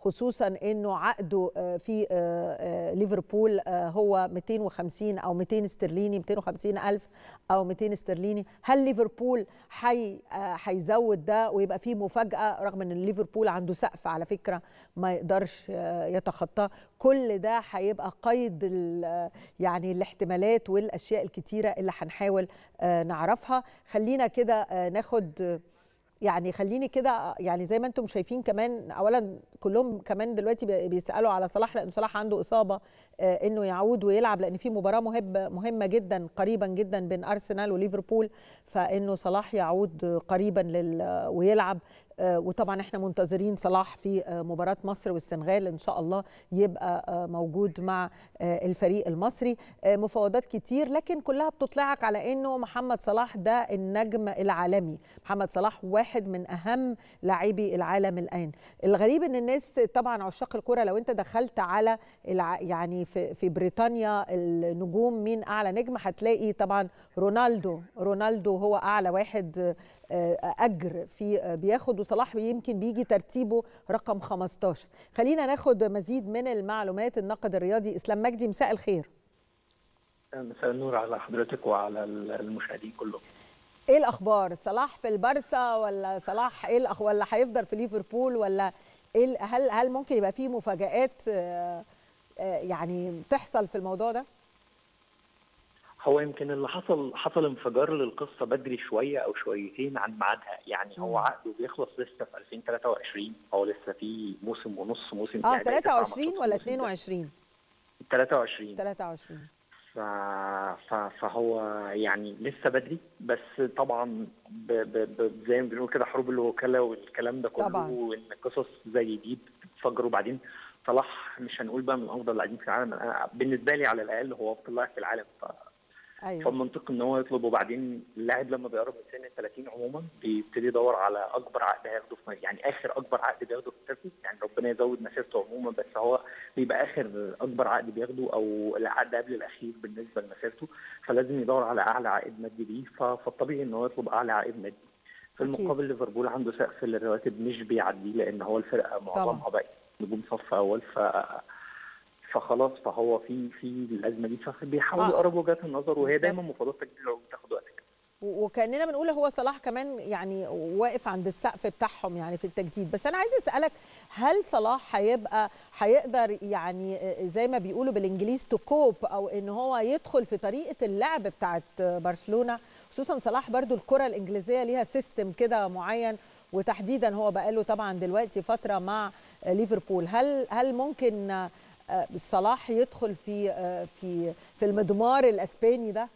خصوصا انه عقده في ليفربول هو 250 او 200 استرليني 250 الف او 200 استرليني هل ليفربول حي هيزود ده ويبقى فيه مفاجاه رغم ان ليفربول عنده سقف على فكره ما يقدرش يتخطاه كل ده هيبقى قيد يعني الاحتمالات والاشياء الكتيره اللي هنحاول نعرفها خلينا كده ناخد يعني خليني كده يعني زي ما انتم شايفين كمان اولا كلهم كمان دلوقتي بيسالوا على صلاح لان صلاح عنده اصابه انه يعود ويلعب لان في مباراه مهمه مهمه جدا قريبا جدا بين ارسنال وليفربول فانه صلاح يعود قريبا لل ويلعب وطبعا احنا منتظرين صلاح في مباراه مصر والسنغال ان شاء الله يبقى موجود مع الفريق المصري مفاوضات كتير لكن كلها بتطلعك على انه محمد صلاح ده النجم العالمي محمد صلاح واحد من اهم لاعبي العالم الان الغريب ان الناس طبعا عشاق الكره لو انت دخلت على يعني في في بريطانيا النجوم مين اعلى نجم هتلاقي طبعا رونالدو رونالدو هو اعلى واحد اجر في بياخد وصلاح يمكن بيجي ترتيبه رقم 15 خلينا ناخد مزيد من المعلومات الناقد الرياضي اسلام مجدي مساء الخير مساء النور على حضرتك وعلى المشاهدين كلهم ايه الاخبار صلاح في البارسا ولا صلاح ايه الأخ... ولا هيفضل في ليفربول ولا ايه هل هل ممكن يبقى فيه مفاجآت يعني تحصل في الموضوع ده هو يمكن اللي حصل حصل انفجار للقصه بدري شويه او شويتين عن ميعادها يعني هو عقده بيخلص لسه في 2023 هو لسه في موسم ونص موسم اه 23 ولا 22 23 23 ف... ف... فهو يعني لسه بدري بس طبعا ب... ب... ب... زي ما بنقول كده حروب الوكاله والكلام ده كله طبعا. وان قصص زي دي بتتفجر وبعدين صلاح مش هنقول بقى من افضل اللاعبين في العالم أنا بالنسبه لي على الاقل هو افضل لاعب في العالم ف... ايوه فالمنطق ان هو يطلب وبعدين اللاعب لما بيقرب من سن ال 30 عموما بيبتدي يدور على اكبر عقد هياخده في يعني اخر اكبر عقد بياخده في مسيرته يعني ربنا يزود مسيرته عموما بس هو بيبقى اخر اكبر عقد بياخده او العقد قبل الاخير بالنسبه لمسيرته فلازم يدور على اعلى عائد مادي ليه فالطبيعي ان هو يطلب اعلى عائد مادي في المقابل ليفربول عنده سقف للرواتب مش بيعديه لان هو الفرقه معظمها بقت نجوم صف اول ف فخلاص فهو في في الازمه دي فبيحاول يقرب وجهات النظر وهي دايما مفاوضات تجديد العقود بتاخد وقت وكاننا بنقول هو صلاح كمان يعني واقف عند السقف بتاعهم يعني في التجديد بس انا عايزه اسالك هل صلاح هيبقى هيقدر يعني زي ما بيقولوا بالانجليز تو كوب او ان هو يدخل في طريقه اللعب بتاعت برشلونه خصوصا صلاح برضو الكره الانجليزيه ليها سيستم كده معين وتحديدا هو بقاله طبعا دلوقتي فتره مع ليفربول هل هل ممكن صلاح يدخل في في في المضمار الاسباني ده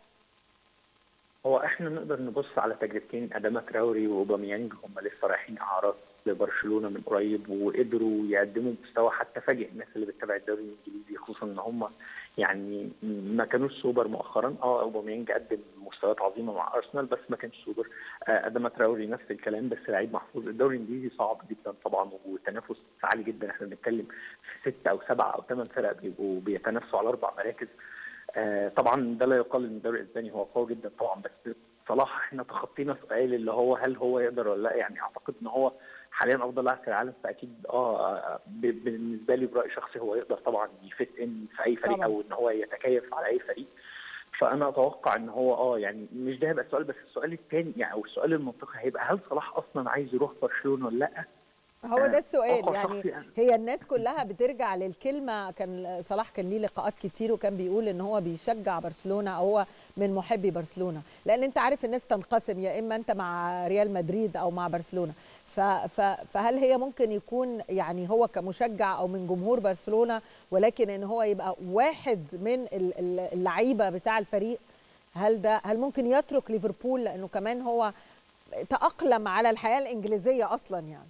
هو احنا نقدر نبص على تجربتين اداما تراوري واوباميانج هم لسه رايحين اعارات لبرشلونه من قريب وقدروا يقدموا مستوى حتى فاجئ الناس اللي بتتابع الدوري الانجليزي خصوصا ان هم يعني ما كانوش سوبر مؤخرا اه اوباميانج قدم مستويات عظيمه مع ارسنال بس ما كانش سوبر آه اداما تراوري نفس الكلام بس لعيب محفوظ الدوري الانجليزي صعب جدا طبعا والتنافس عالي جدا احنا بنتكلم في ست او سبع او ثمان فرق بيبقوا بيتنافسوا على اربع مراكز آه طبعا ده لا يقال ان الدوري الاسباني هو قوي جدا طبعا بس صلاح احنا تخطينا سؤال اللي هو هل هو يقدر ولا لا يعني اعتقد ان هو حاليا افضل لاعب في العالم فاكيد اه بالنسبه لي براي شخصي هو يقدر طبعا يفت ان في اي فريق طبعا. او ان هو يتكيف على اي فريق فانا اتوقع ان هو اه يعني مش ده هيبقى السؤال بس السؤال الثاني يعني او السؤال المنطقي هيبقى هل صلاح اصلا عايز يروح برشلونه ولا لا؟ هو ده السؤال يعني هي الناس كلها بترجع للكلمه كان صلاح كان ليه لقاءات كتير وكان بيقول ان هو بيشجع برشلونه او هو من محبي برشلونه لان انت عارف الناس تنقسم يا اما انت مع ريال مدريد او مع برشلونه فهل هي ممكن يكون يعني هو كمشجع او من جمهور برشلونه ولكن ان هو يبقى واحد من اللعيبه بتاع الفريق هل ده هل ممكن يترك ليفربول لانه كمان هو تاقلم على الحياه الانجليزيه اصلا يعني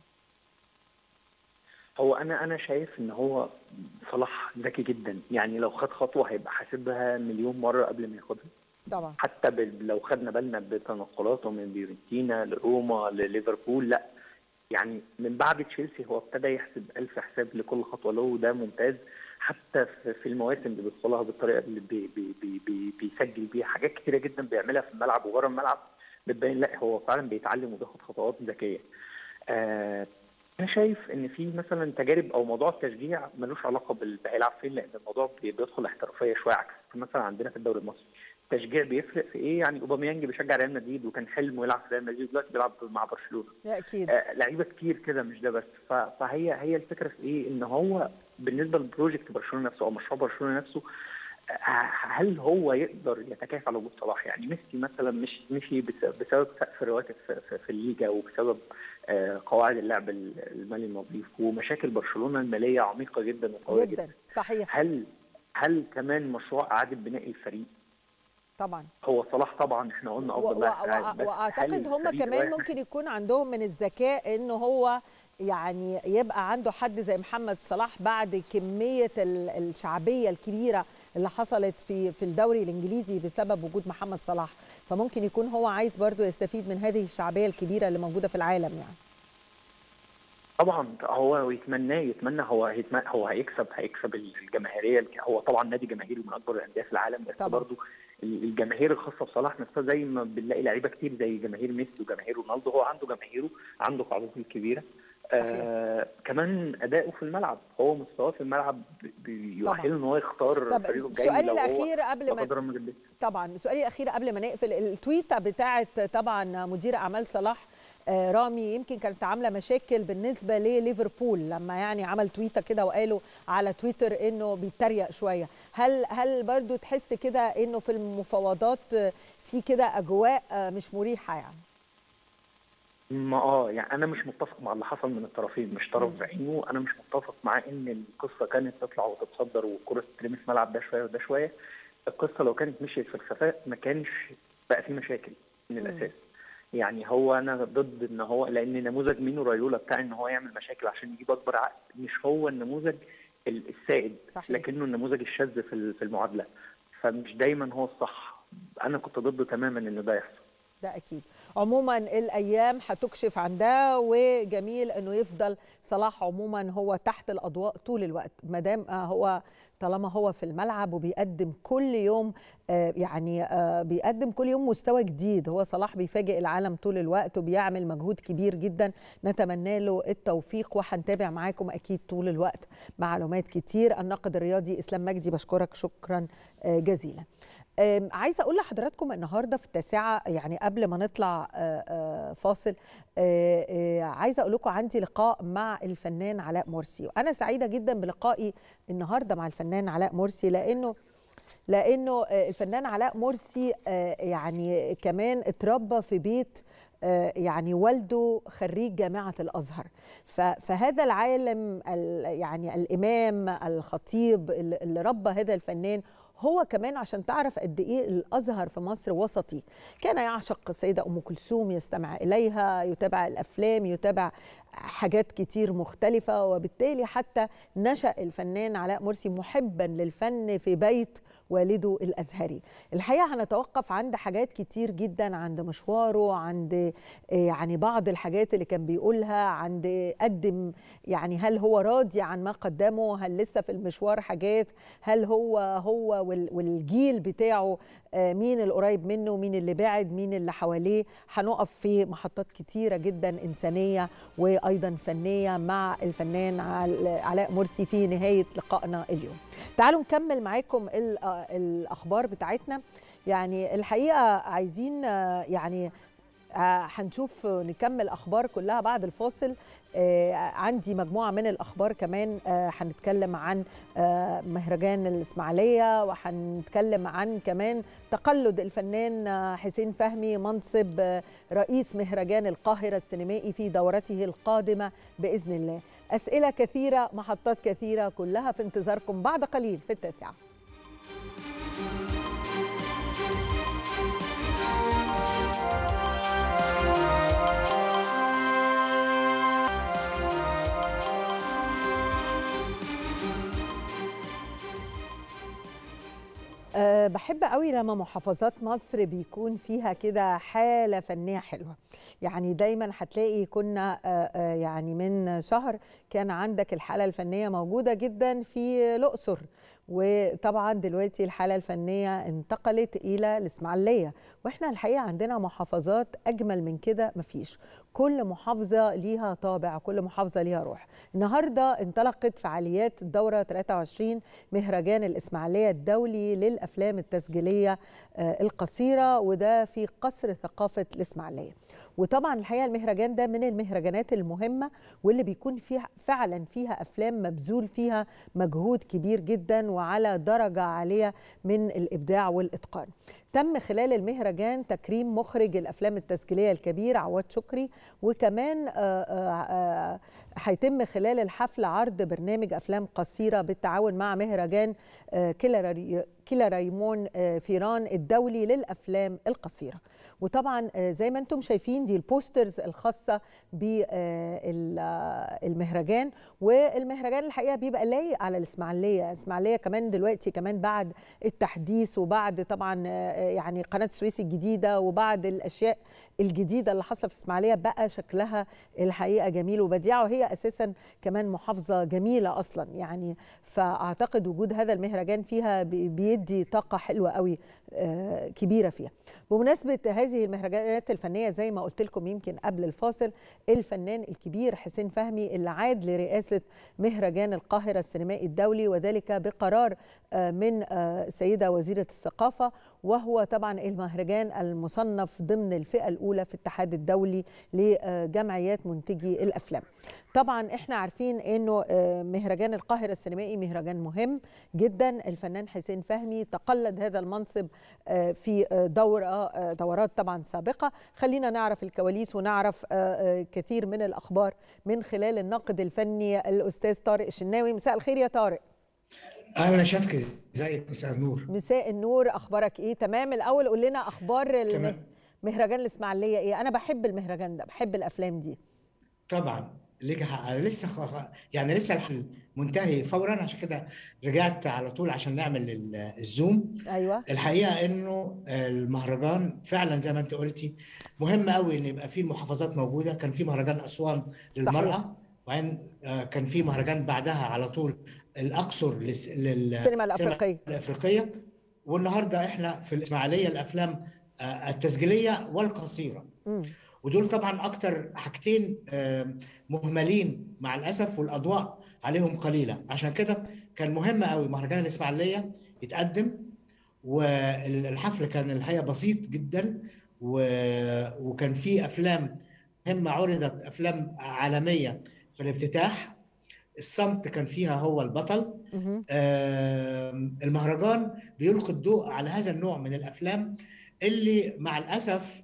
هو انا انا شايف ان هو صلاح ذكي جدا يعني لو خد خطوه هيبقى حاسبها مليون مره قبل ما ياخدها طبعا حتى لو خدنا بالنا بتنقلاته من فيورنتينا لروما لليفربول لا يعني من بعد تشيلسي هو ابتدى يحسب ألف حساب لكل خطوه له وده ممتاز حتى في المواسم اللي بيدخلها بالطريقه اللي بي بي بي بي بيسجل بيها حاجات كتيره جدا بيعملها في الملعب وبره الملعب بتبين لا هو فعلا بيتعلم وبياخد خطوات ذكيه آه انا شايف ان في مثلا تجارب او موضوع التشجيع ملوش علاقه بال هيلعب فين لان الموضوع بيدخل احترافيه شويه عكس مثلا عندنا في الدوري المصري التشجيع بيفرق في ايه يعني اوباميانج بيشجع ريال مدريد وكان حلمه يلعب في ريال مدريد دلوقتي بيلعب مع برشلونه اكيد آه لعيبه كتير كده مش ده بس فهي هي الفكره في ايه ان هو بالنسبه لبروجكت برشلونه نفسه او مشروع برشلونه نفسه هل هو يقدر يتكافئ على وجود صلاح يعني ميسي مثلا مش مشي بسبب سقف الرواتب في, في الليجا وبسبب قواعد اللعب المالي النظيف ومشاكل برشلونه الماليه عميقه جدا وقويه جدا, جدا. صحيح هل هل كمان مشروع اعاده بناء الفريق طبعا هو صلاح طبعا احنا قلنا افضل لاعب واعتقد هم كمان ممكن يكون عندهم من الذكاء ان هو يعني يبقى عنده حد زي محمد صلاح بعد كميه الشعبيه الكبيره اللي حصلت في في الدوري الانجليزي بسبب وجود محمد صلاح فممكن يكون هو عايز برضو يستفيد من هذه الشعبيه الكبيره اللي موجوده في العالم يعني طبعا هو يتمناه يتمنى هو يتمنى هو هيكسب هيكسب الجماهيريه هو طبعا نادي جماهيري من اكبر الانديه في العالم بس طبعا. برضه الجماهير الخاصه بصلاح نفسها زي ما بنلاقي لعيبه كتير زي جماهير ميسي وجماهير رونالدو هو عنده جماهيره عنده قاعدته الكبيره آه كمان اداؤه في الملعب هو مستواه في الملعب بيؤهله ان هو يختار فريقه الجاي سؤالي الاخير قبل ما طبعا سؤالي الاخير قبل ما نقفل التويته بتاعه طبعا مدير اعمال صلاح آه رامي يمكن كانت عامله مشاكل بالنسبه لليفربول لما يعني عمل تويته كده وقالوا على تويتر انه بيتريق شويه هل هل برضو تحس كده انه في المفاوضات في كده اجواء مش مريحه يعني ما اه يعني انا مش متفق مع اللي حصل من الطرفين مش طرف بعينه انا مش متفق مع ان القصه كانت تطلع وتتصدر والكره تترمي في ملعب ده شويه وده شويه القصه لو كانت مشيت في الخفاء ما كانش بقى في مشاكل من الاساس يعني هو انا ضد ان هو لان نموذج مينو رايولا بتاع ان هو يعمل مشاكل عشان يجيب اكبر عقد مش هو النموذج السائد صحيح. لكنه النموذج الشاذ في في المعادله فمش دايما هو الصح انا كنت ضد تماما ان ده يحصل ده اكيد عموما الايام هتكشف عن ده وجميل انه يفضل صلاح عموما هو تحت الاضواء طول الوقت ما دام هو طالما هو في الملعب وبيقدم كل يوم يعني بيقدم كل يوم مستوى جديد هو صلاح بيفاجئ العالم طول الوقت وبيعمل مجهود كبير جدا نتمنى له التوفيق وهنتابع معاكم اكيد طول الوقت معلومات كتير الناقد الرياضي اسلام مجدي بشكرك شكرا جزيلا عايزه اقول لحضراتكم النهارده في التاسعه يعني قبل ما نطلع فاصل عايزه اقول لكم عندي لقاء مع الفنان علاء مرسي وانا سعيده جدا بلقائي النهارده مع الفنان علاء مرسي لانه لانه الفنان علاء مرسي يعني كمان اتربى في بيت يعني والده خريج جامعة الأزهر فهذا العالم يعني الإمام الخطيب اللي ربى هذا الفنان هو كمان عشان تعرف قد ايه الازهر في مصر وسطي كان يعشق السيده ام كلثوم يستمع اليها يتابع الافلام يتابع حاجات كتير مختلفه وبالتالي حتى نشا الفنان علاء مرسي محبا للفن في بيت والده الازهري الحقيقه هنتوقف عند حاجات كتير جدا عند مشواره عند يعني بعض الحاجات اللي كان بيقولها عند قدم يعني هل هو راضي عن ما قدمه هل لسه في المشوار حاجات هل هو هو والجيل بتاعه مين القريب منه مين اللي بعد مين اللي حواليه هنقف في محطات كتيرة جدا إنسانية وأيضا فنية مع الفنان علاء مرسي في نهاية لقائنا اليوم تعالوا نكمل معاكم الأخبار بتاعتنا يعني الحقيقة عايزين يعني هنشوف نكمل اخبار كلها بعد الفاصل عندي مجموعه من الاخبار كمان هنتكلم عن مهرجان الاسماعيليه وهنتكلم عن كمان تقلد الفنان حسين فهمي منصب رئيس مهرجان القاهره السينمائي في دورته القادمه باذن الله اسئله كثيره محطات كثيره كلها في انتظاركم بعد قليل في التاسعه أه بحب قوي لما محافظات مصر بيكون فيها كده حالة فنية حلوة يعني دايما هتلاقي كنا أه يعني من شهر كان عندك الحالة الفنية موجودة جدا في الأقصر وطبعا دلوقتي الحالة الفنية انتقلت إلى الإسماعيلية وإحنا الحقيقة عندنا محافظات أجمل من كده مفيش كل محافظة ليها طابع كل محافظة ليها روح النهاردة انطلقت فعاليات الدورة 23 مهرجان الإسماعيلية الدولي للأفلام التسجيلية القصيرة وده في قصر ثقافة الإسماعيلية وطبعا الحقيقه المهرجان ده من المهرجانات المهمه واللي بيكون فيها فعلا فيها افلام مبذول فيها مجهود كبير جدا وعلى درجه عاليه من الابداع والاتقان. تم خلال المهرجان تكريم مخرج الافلام التسجيليه الكبير عواد شكري وكمان هيتم خلال الحفل عرض برنامج افلام قصيره بالتعاون مع مهرجان كلا ريمون فيران الدولي للافلام القصيره وطبعا زي ما انتم شايفين دي البوسترز الخاصه بالمهرجان والمهرجان الحقيقه بيبقى لايق على الاسماعيليه الاسماعيليه كمان دلوقتي كمان بعد التحديث وبعد طبعا يعني قناه السويس الجديده وبعد الاشياء الجديده اللي حاصله في الاسماعيليه بقى شكلها الحقيقه جميل وبديع وهي اساسا كمان محافظه جميله اصلا يعني فاعتقد وجود هذا المهرجان فيها بيدي طاقه حلوه قوي كبيره فيها بمناسبه هذه المهرجانات الفنيه زي ما قلت لكم يمكن قبل الفاصل الفنان الكبير حسين فهمي اللي عاد لرئاسه مهرجان القاهره السينمائي الدولي وذلك بقرار من سيده وزيره الثقافه وهو طبعا المهرجان المصنف ضمن الفئه الاولى في الاتحاد الدولي لجمعيات منتجي الافلام. طبعا احنا عارفين انه مهرجان القاهره السينمائي مهرجان مهم جدا الفنان حسين فهمي تقلد هذا المنصب في دوره دورات طبعا سابقه خلينا نعرف الكواليس ونعرف كثير من الاخبار من خلال الناقد الفني الاستاذ طارق الشناوي مساء الخير يا طارق اهلا شفكي ازيك مساء النور مساء النور اخبارك ايه تمام الاول قول لنا اخبار تمام. مهرجان الاسماعيليه ايه انا بحب المهرجان ده بحب الافلام دي طبعا ليك حق انا لسه خ... يعني لسه الحل منتهي فورا عشان كده رجعت على طول عشان نعمل الزوم ايوه الحقيقه انه المهرجان فعلا زي ما انت قلتي مهم قوي ان يبقى في محافظات موجوده كان في مهرجان اسوان للمراه صحيح. وبعدين كان في مهرجان بعدها على طول الاقصر للسينما الافريقيه الافريقيه والنهارده احنا في الاسماعيليه الافلام التسجيليه والقصيره م. ودول طبعا اكتر حاجتين مهملين مع الاسف والاضواء عليهم قليله عشان كده كان مهم قوي مهرجان الاسماعيليه يتقدم والحفل كان الحقيقه بسيط جدا وكان في افلام مهمه عرضت افلام عالميه في الافتتاح الصمت كان فيها هو البطل المهرجان بيلقي الضوء على هذا النوع من الافلام اللي مع الاسف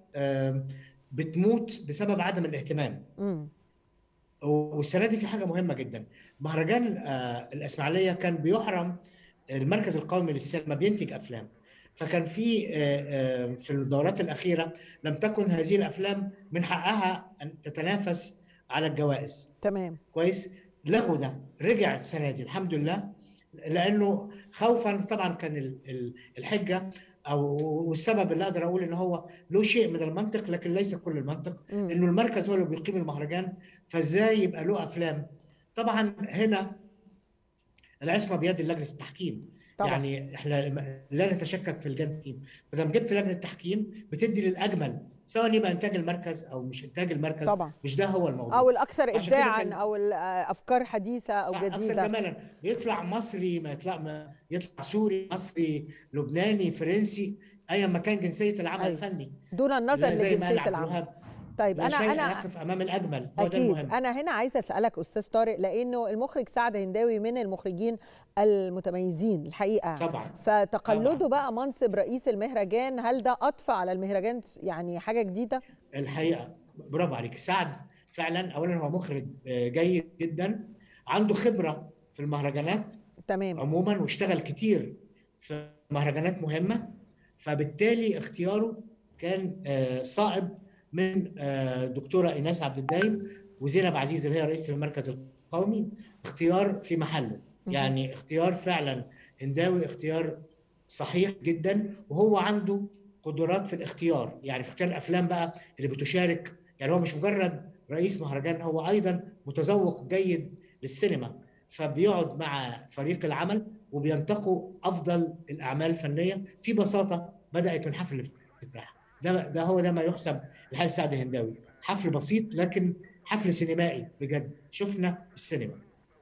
بتموت بسبب عدم الاهتمام م. والسنه دي في حاجه مهمه جدا مهرجان الاسماعيليه كان بيحرم المركز القومي للسينما بينتج افلام فكان في في الدورات الاخيره لم تكن هذه الافلام من حقها ان تتنافس على الجوائز تمام كويس لغوا ده رجع السنه دي الحمد لله لانه خوفا طبعا كان الحجه او والسبب اللي اقدر اقول ان هو له شيء من المنطق لكن ليس كل المنطق م. انه المركز هو اللي بيقيم المهرجان فازاي يبقى له افلام طبعا هنا العصمه بيد لجنه التحكيم طبعا. يعني احنا لا نتشكك في لجنه التحكيم ما دام جبت لجنه التحكيم بتدي للاجمل سواء يبقى انتاج المركز او مش انتاج المركز طبعا. مش ده هو الموضوع او الاكثر ابداعا او الافكار حديثه او جديده اكثر جمالا يطلع مصري ما يطلع ما يطلع سوري مصري لبناني فرنسي ايا ما كان جنسيه العمل أيوة. الفني دون النظر لجنسيه العمل طيب انا انا يقف امام الاجمل هو أكيد. ده المهم انا هنا عايزه اسالك استاذ طارق لانه المخرج سعد هنداوي من المخرجين المتميزين الحقيقه طبعا فتقلده طبعا. بقى منصب رئيس المهرجان هل ده اضفى على المهرجان يعني حاجه جديده الحقيقه برافو عليك سعد فعلا اولا هو مخرج جيد جدا عنده خبره في المهرجانات تمام عموما واشتغل كتير في مهرجانات مهمه فبالتالي اختياره كان صائب من دكتوره ايناس عبد الدايم وزينب عزيز اللي هي رئيسه المركز القومي اختيار في محله يعني اختيار فعلا هنداوي اختيار صحيح جدا وهو عنده قدرات في الاختيار يعني في اختيار الافلام بقى اللي بتشارك يعني هو مش مجرد رئيس مهرجان هو ايضا متذوق جيد للسينما فبيقعد مع فريق العمل وبينتقوا افضل الاعمال الفنيه في بساطه بدات من حفل الافتتاح ده ده هو ده ما يحسب لحاج سعد هنداوي حفل بسيط لكن حفل سينمائي بجد شفنا السينما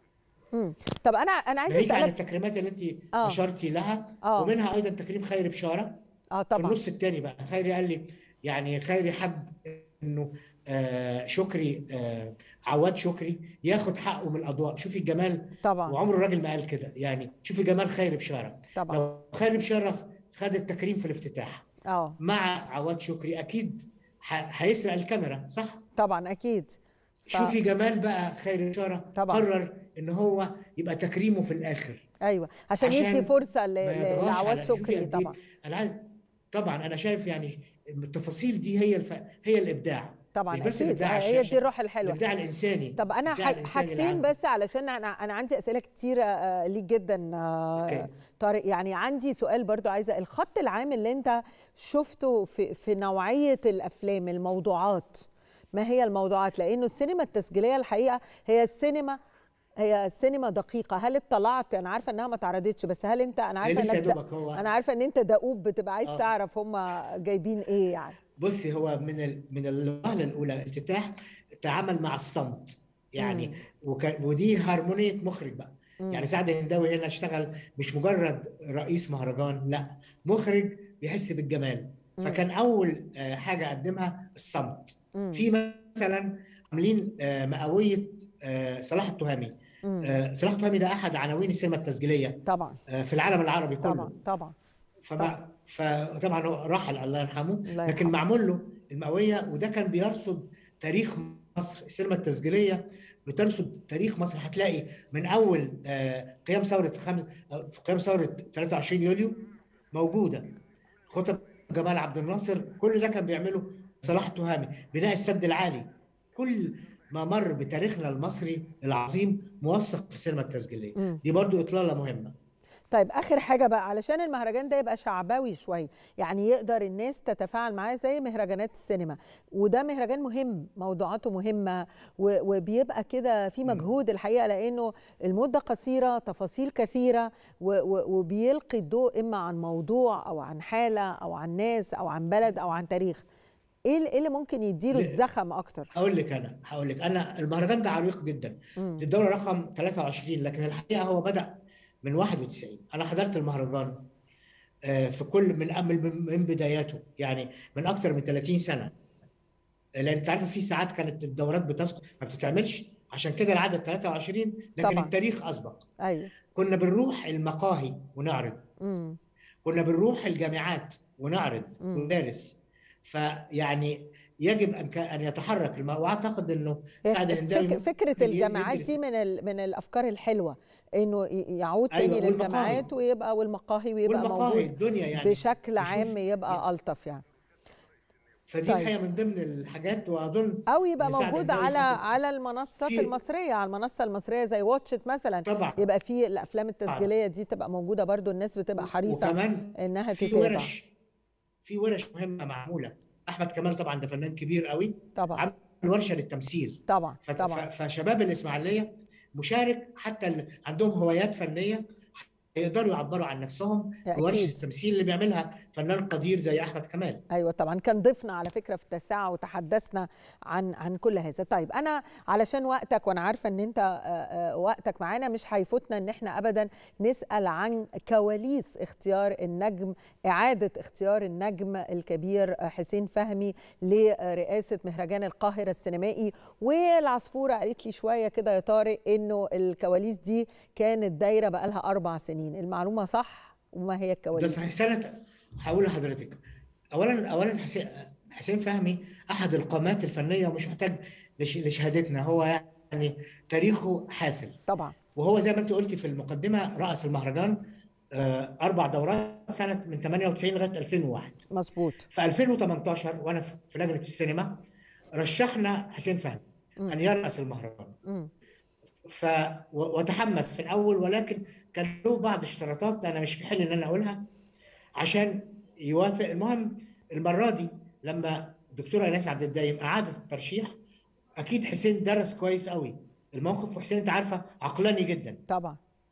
مم. طب انا انا عايزه ناهيك عن اسالك التكريمات اللي انت آه. اشرتي لها آه. ومنها ايضا تكريم خيري بشاره اه في طبعا النص الثاني بقى خيري قال لي يعني خيري حب انه آه شكري آه عواد شكري ياخد حقه من الاضواء شوفي الجمال طبعا وعمره الراجل ما قال كده يعني شوفي جمال خيري بشاره طبعا لو خيري بشاره خد التكريم في الافتتاح اه مع عواد شكري اكيد ح- هيسرق الكاميرا صح طبعا اكيد ف- شوفي جمال بقى خيري بشاره طبعا. قرر ان هو يبقى تكريمه في الاخر ايوه عشان, عشان يدي فرصه ل- ما ل- يطغاش لعواد على- شوفي شكري قد إيه طبعا انا عايز طبعا انا شايف يعني التفاصيل دي هي الف... هي الابداع طبعا مش بس اكيد الابداع على هي دي الشاشة، الروح الحلوه الابداع الانساني طب انا الإبداع ح- الإنساني حاجتين العام. بس علشان انا انا عندي اسئله كتيره آه، ليك جدا آه، أوكي. طارق يعني عندي سؤال برضو عايزه الخط العام اللي انت شفته في في نوعيه الافلام الموضوعات ما هي الموضوعات لانه السينما التسجيليه الحقيقه هي السينما هي السينما دقيقه هل اطلعت انا عارفه انها ما اتعرضتش بس هل انت انا إيه عارفه لسه يا انك د- دوبك هو انا عارفه ان انت دؤوب بتبقى عايز آه. تعرف هم جايبين ايه يعني بصي هو من ال... من الوهله الاولى الافتتاح تعامل مع الصمت يعني مم. وك... ودي هارمونيه مخرج بقى مم. يعني سعد هنداوي هنا اشتغل مش مجرد رئيس مهرجان لا مخرج بيحس بالجمال مم. فكان اول آه، حاجه قدمها الصمت مم. في مثلا عاملين آه، مئويه آه، صلاح التهامي مم. آه، صلاح التهامي ده احد عناوين السينما التسجيليه طبعا آه، في العالم العربي كله طبعا طبعا فما فطبعا هو رحل الله يرحمه الله لكن يرحمه. معمول له المئويه وده كان بيرصد تاريخ مصر السينما التسجيليه بترصد تاريخ مصر هتلاقي من اول آه، قيام ثوره خم... آه، قيام ثوره 23 يوليو موجوده خطب جمال عبد الناصر كل ده كان بيعمله صلاح التهامي بناء السد العالي كل ما مر بتاريخنا المصري العظيم موثق في السينما التسجيليه مم. دي برضو اطلاله مهمه طيب اخر حاجه بقى علشان المهرجان ده يبقى شعبوي شويه يعني يقدر الناس تتفاعل معاه زي مهرجانات السينما وده مهرجان مهم موضوعاته مهمه و- وبيبقى كده في مجهود الحقيقه لانه المده قصيره تفاصيل كثيره و- و- وبيلقي الضوء اما عن موضوع او عن حاله او عن ناس او عن بلد او عن تاريخ ايه ال- إيه اللي ممكن يديله ل- الزخم اكتر هقول لك انا هقول لك انا المهرجان ده عريق جدا مم. دي الدوره رقم 23 لكن الحقيقه هو بدا من 91 انا حضرت المهرجان آه، في كل من من من بداياته يعني من اكثر من 30 سنه لان انت عارفه في ساعات كانت الدورات بتسقط ما بتتعملش عشان كده العدد 23 لكن طبعاً. التاريخ اسبق ايوه كنا بنروح المقاهي ونعرض امم كنا بنروح الجامعات ونعرض مم. وندرس فيعني يجب ان ك- ان يتحرك الم... واعتقد انه سعد هنداوي فك فكره ممكن الجامعات يدرس- دي من ال- من الافكار الحلوه انه ي- يعود أيوة، تاني والمقاهي. للجامعات ويبقى والمقاهي ويبقى والمقاهي موجود الدنيا يعني بشكل نشوف- عام يبقى الطف يعني فدي طيب. الحقيقه من ضمن الحاجات واظن او يبقى إن سعد موجود هنداوي على حاطط- على المنصات في- المصريه على المنصه المصريه زي واتشت مثلا طبعا يبقى في الافلام التسجيليه دي تبقى موجوده برضو الناس بتبقى حريصه وكمان انها في تتابع ورش في ورش مهمه معموله احمد كمال طبعا ده فنان كبير قوي طبعا عمل ورشه للتمثيل طبعا فت- طبعا ف- فشباب الاسماعيليه مشارك حتى اللي عندهم هوايات فنيه يقدروا يعبروا عن نفسهم أكيد. ورشه التمثيل اللي بيعملها فنان قدير زي احمد كمال ايوه طبعا كان ضيفنا على فكره في التاسعه وتحدثنا عن عن كل هذا طيب انا علشان وقتك وانا عارفه ان انت آه، آه، وقتك معانا مش هيفوتنا ان احنا ابدا نسال عن كواليس اختيار النجم اعاده اختيار النجم الكبير آه، حسين فهمي لرئاسه مهرجان القاهره السينمائي والعصفوره قالت لي شويه كده يا طارق انه الكواليس دي كانت دايره بقالها اربع سنين المعلومه صح وما هي ده الكواليس صحيح سنه هقول لحضرتك اولا اولا حسين حسين فهمي احد القامات الفنيه ومش محتاج لش- لشهادتنا هو يعني تاريخه حافل طبعا وهو زي ما انت قلتي في المقدمه راس المهرجان آه، اربع دورات سنه من 98 لغايه 2001 مظبوط في 2018 وانا في في لجنه السينما رشحنا حسين فهمي ان يرأس المهرجان مم. ف و- وتحمس في الاول ولكن كان له بعض اشتراطات انا مش في حل ان انا اقولها عشان يوافق المهم المره دي لما الدكتوره ايناس عبد الدايم اعادت الترشيح اكيد حسين درس كويس قوي الموقف وحسين انت عارفه عقلاني جدا طبعا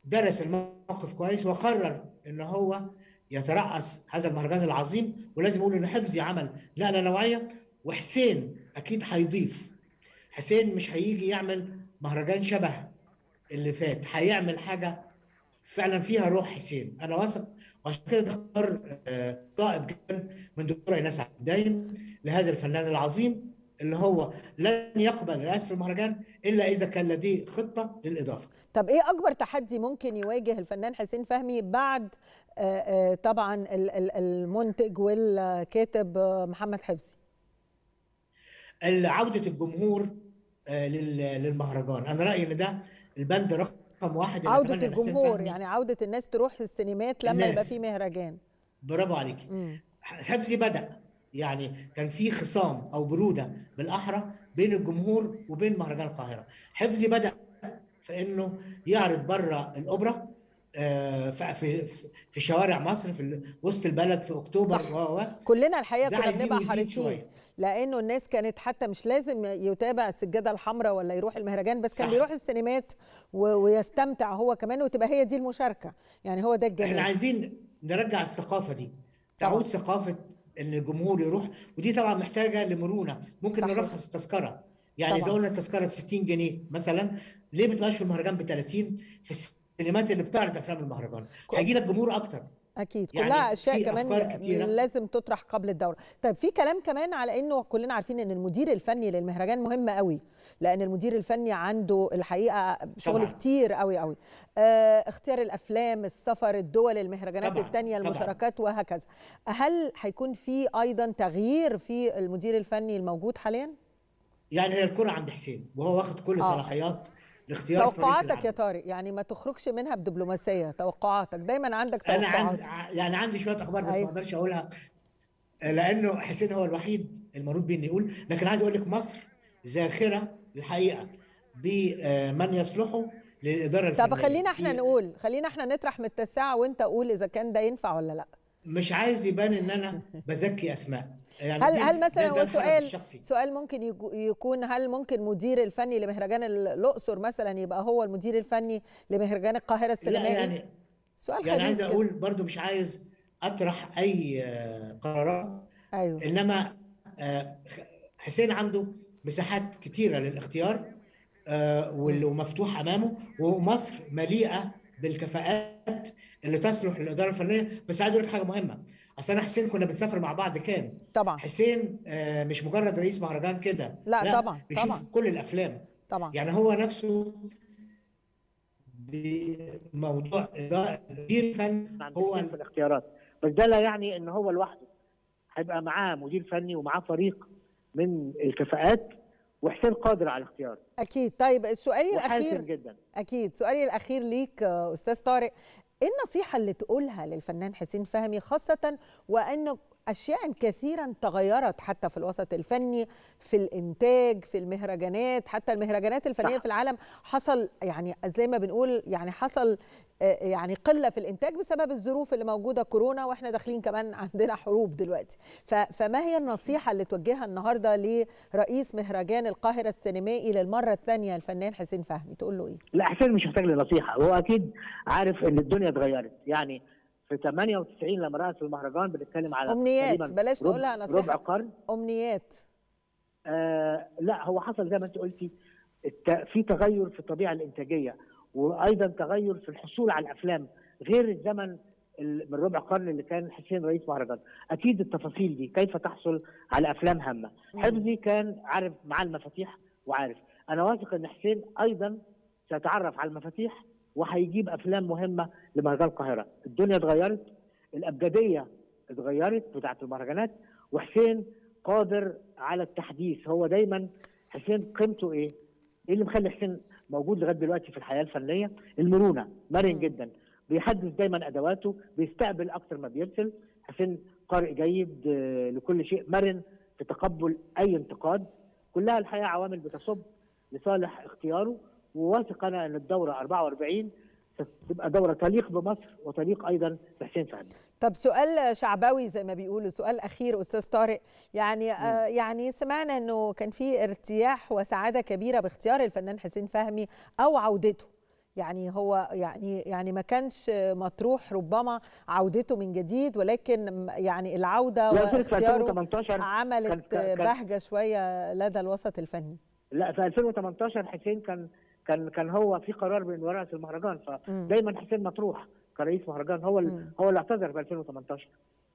درس الموقف كويس وقرر ان هو يترأس هذا المهرجان العظيم ولازم اقول ان حفظي عمل نقله نوعيه وحسين اكيد هيضيف حسين مش هيجي يعمل مهرجان شبه اللي فات هيعمل حاجه فعلا فيها روح حسين انا واثق وعشان كده اختار قائد جدا من دكتوره ايناس عبدين لهذا الفنان العظيم اللي هو لن يقبل رئاسه المهرجان الا اذا كان لديه خطه للاضافه. طب ايه اكبر تحدي ممكن يواجه الفنان حسين فهمي بعد طبعا المنتج والكاتب محمد حفظي؟ عوده الجمهور للمهرجان، انا رايي ان ده البند رقم واحد عوده الجمهور يعني عوده الناس تروح السينمات لما يبقى في مهرجان. برافو عليك. حفظي بدا يعني كان في خصام او بروده بالاحرى بين الجمهور وبين مهرجان القاهره حفظي بدا في انه يعرض بره الاوبرا في في شوارع مصر في وسط البلد في اكتوبر و كلنا الحقيقه كنا بنبقى حريصين لانه الناس كانت حتى مش لازم يتابع السجاده الحمراء ولا يروح المهرجان بس صح. كان بيروح السينمات ويستمتع هو كمان وتبقى هي دي المشاركه يعني هو ده الجميل احنا عايزين نرجع الثقافه دي تعود ثقافه ان الجمهور يروح ودي طبعا محتاجه لمرونه ممكن صحيح. نرخص التذكره يعني اذا قلنا التذكره ب 60 جنيه مثلا ليه ما تبقاش في المهرجان ب 30 في السينمات اللي بتعرض افلام المهرجان هيجي لك جمهور اكتر اكيد يعني كلها اشياء كمان كتيرة. لازم تطرح قبل الدوره طيب في كلام كمان على انه كلنا عارفين ان المدير الفني للمهرجان مهم قوي لان المدير الفني عنده الحقيقه شغل طبعا. كتير قوي قوي آه اختيار الافلام السفر الدول المهرجانات الثانيه المشاركات وهكذا هل هيكون في ايضا تغيير في المدير الفني الموجود حاليا يعني هي الكره عند حسين وهو واخد كل آه. صلاحيات لاختيار توقعاتك يا طارق يعني ما تخرجش منها بدبلوماسيه توقعاتك دايما عندك توقعات انا عند يعني عندي شويه اخبار بس ما اقدرش اقولها لانه حسين هو الوحيد المنوط بيه انه يقول لكن عايز اقول لك مصر زاخره الحقيقه بمن يصلحوا للاداره الفنيه طب خلينا احنا نقول خلينا احنا نطرح من التساعه وانت قول اذا كان ده ينفع ولا لا مش عايز يبان ان انا بزكي اسماء يعني هل هل مثلا هو سؤال سؤال ممكن يكون هل ممكن مدير الفني لمهرجان الاقصر مثلا يبقى هو المدير الفني لمهرجان القاهره السينمائي؟ لا يعني سؤال يعني عايز اقول برضو مش عايز اطرح اي قرارات ايوه انما حسين عنده مساحات كتيره للاختيار ومفتوح امامه ومصر مليئه بالكفاءات اللي تصلح للاداره الفنيه بس عايز اقول لك حاجه مهمه اصل انا حسين كنا بنسافر مع بعض كام طبعا حسين آه مش مجرد رئيس مهرجان كده لا, لا طبعا بيشوف طبعا كل الافلام طبعا يعني هو نفسه بموضوع مدير فن هو في الاختيارات بس ده لا يعني ان هو لوحده هيبقى معاه مدير فني ومعاه فريق من الكفاءات وحسين قادر على الاختيار اكيد طيب السؤال الاخير جدا اكيد سؤالي الاخير ليك استاذ طارق ايه النصيحة اللي تقولها للفنان حسين فهمي خاصة وأن أشياء كثيرا تغيرت حتى في الوسط الفني في الإنتاج في المهرجانات حتى المهرجانات الفنية صح. في العالم حصل يعني زي ما بنقول يعني حصل يعني قلة في الإنتاج بسبب الظروف اللي موجودة كورونا وإحنا داخلين كمان عندنا حروب دلوقتي فما هي النصيحة اللي توجهها النهاردة لرئيس مهرجان القاهرة السينمائي للمرة الثانية الفنان حسين فهمي تقول له إيه؟ لا حسين مش محتاج لنصيحة هو أكيد عارف إن الدنيا اتغيرت يعني في 98 لما رأس المهرجان بنتكلم على أمنيات بلاش نقولها نصيحة ربع قرن أمنيات آه لا هو حصل زي ما أنت قلتي في تغير في الطبيعة الإنتاجية وايضا تغير في الحصول على الافلام غير الزمن من ربع قرن اللي كان حسين رئيس مهرجان اكيد التفاصيل دي كيف تحصل على افلام هامه حفظي كان عارف معاه المفاتيح وعارف انا واثق ان حسين ايضا سيتعرف على المفاتيح وهيجيب افلام مهمه لمهرجان القاهره الدنيا اتغيرت الابجديه اتغيرت بتاعه المهرجانات وحسين قادر على التحديث هو دايما حسين قيمته ايه ايه اللي مخلي حسين موجود لغايه دلوقتي في الحياه الفنيه المرونه مرن جدا بيحدث دايما ادواته بيستقبل اكثر ما بيرسل حسين قارئ جيد لكل شيء مرن في تقبل اي انتقاد كلها الحقيقه عوامل بتصب لصالح اختياره وواثق انا ان الدوره 44 ستبقى دوره تليق بمصر وتليق ايضا بحسين فهمي طب سؤال شعبوي زي ما بيقولوا سؤال اخير استاذ طارق يعني آه يعني سمعنا انه كان في ارتياح وسعاده كبيره باختيار الفنان حسين فهمي او عودته يعني هو يعني يعني ما كانش مطروح ربما عودته من جديد ولكن يعني العوده واختياره عملت بهجه شويه لدى الوسط الفني لا في 2018 حسين كان كان كان هو في قرار من ورقه المهرجان فدايما حسين مطروح كرئيس مهرجان هو هو اللي اعتذر في 2018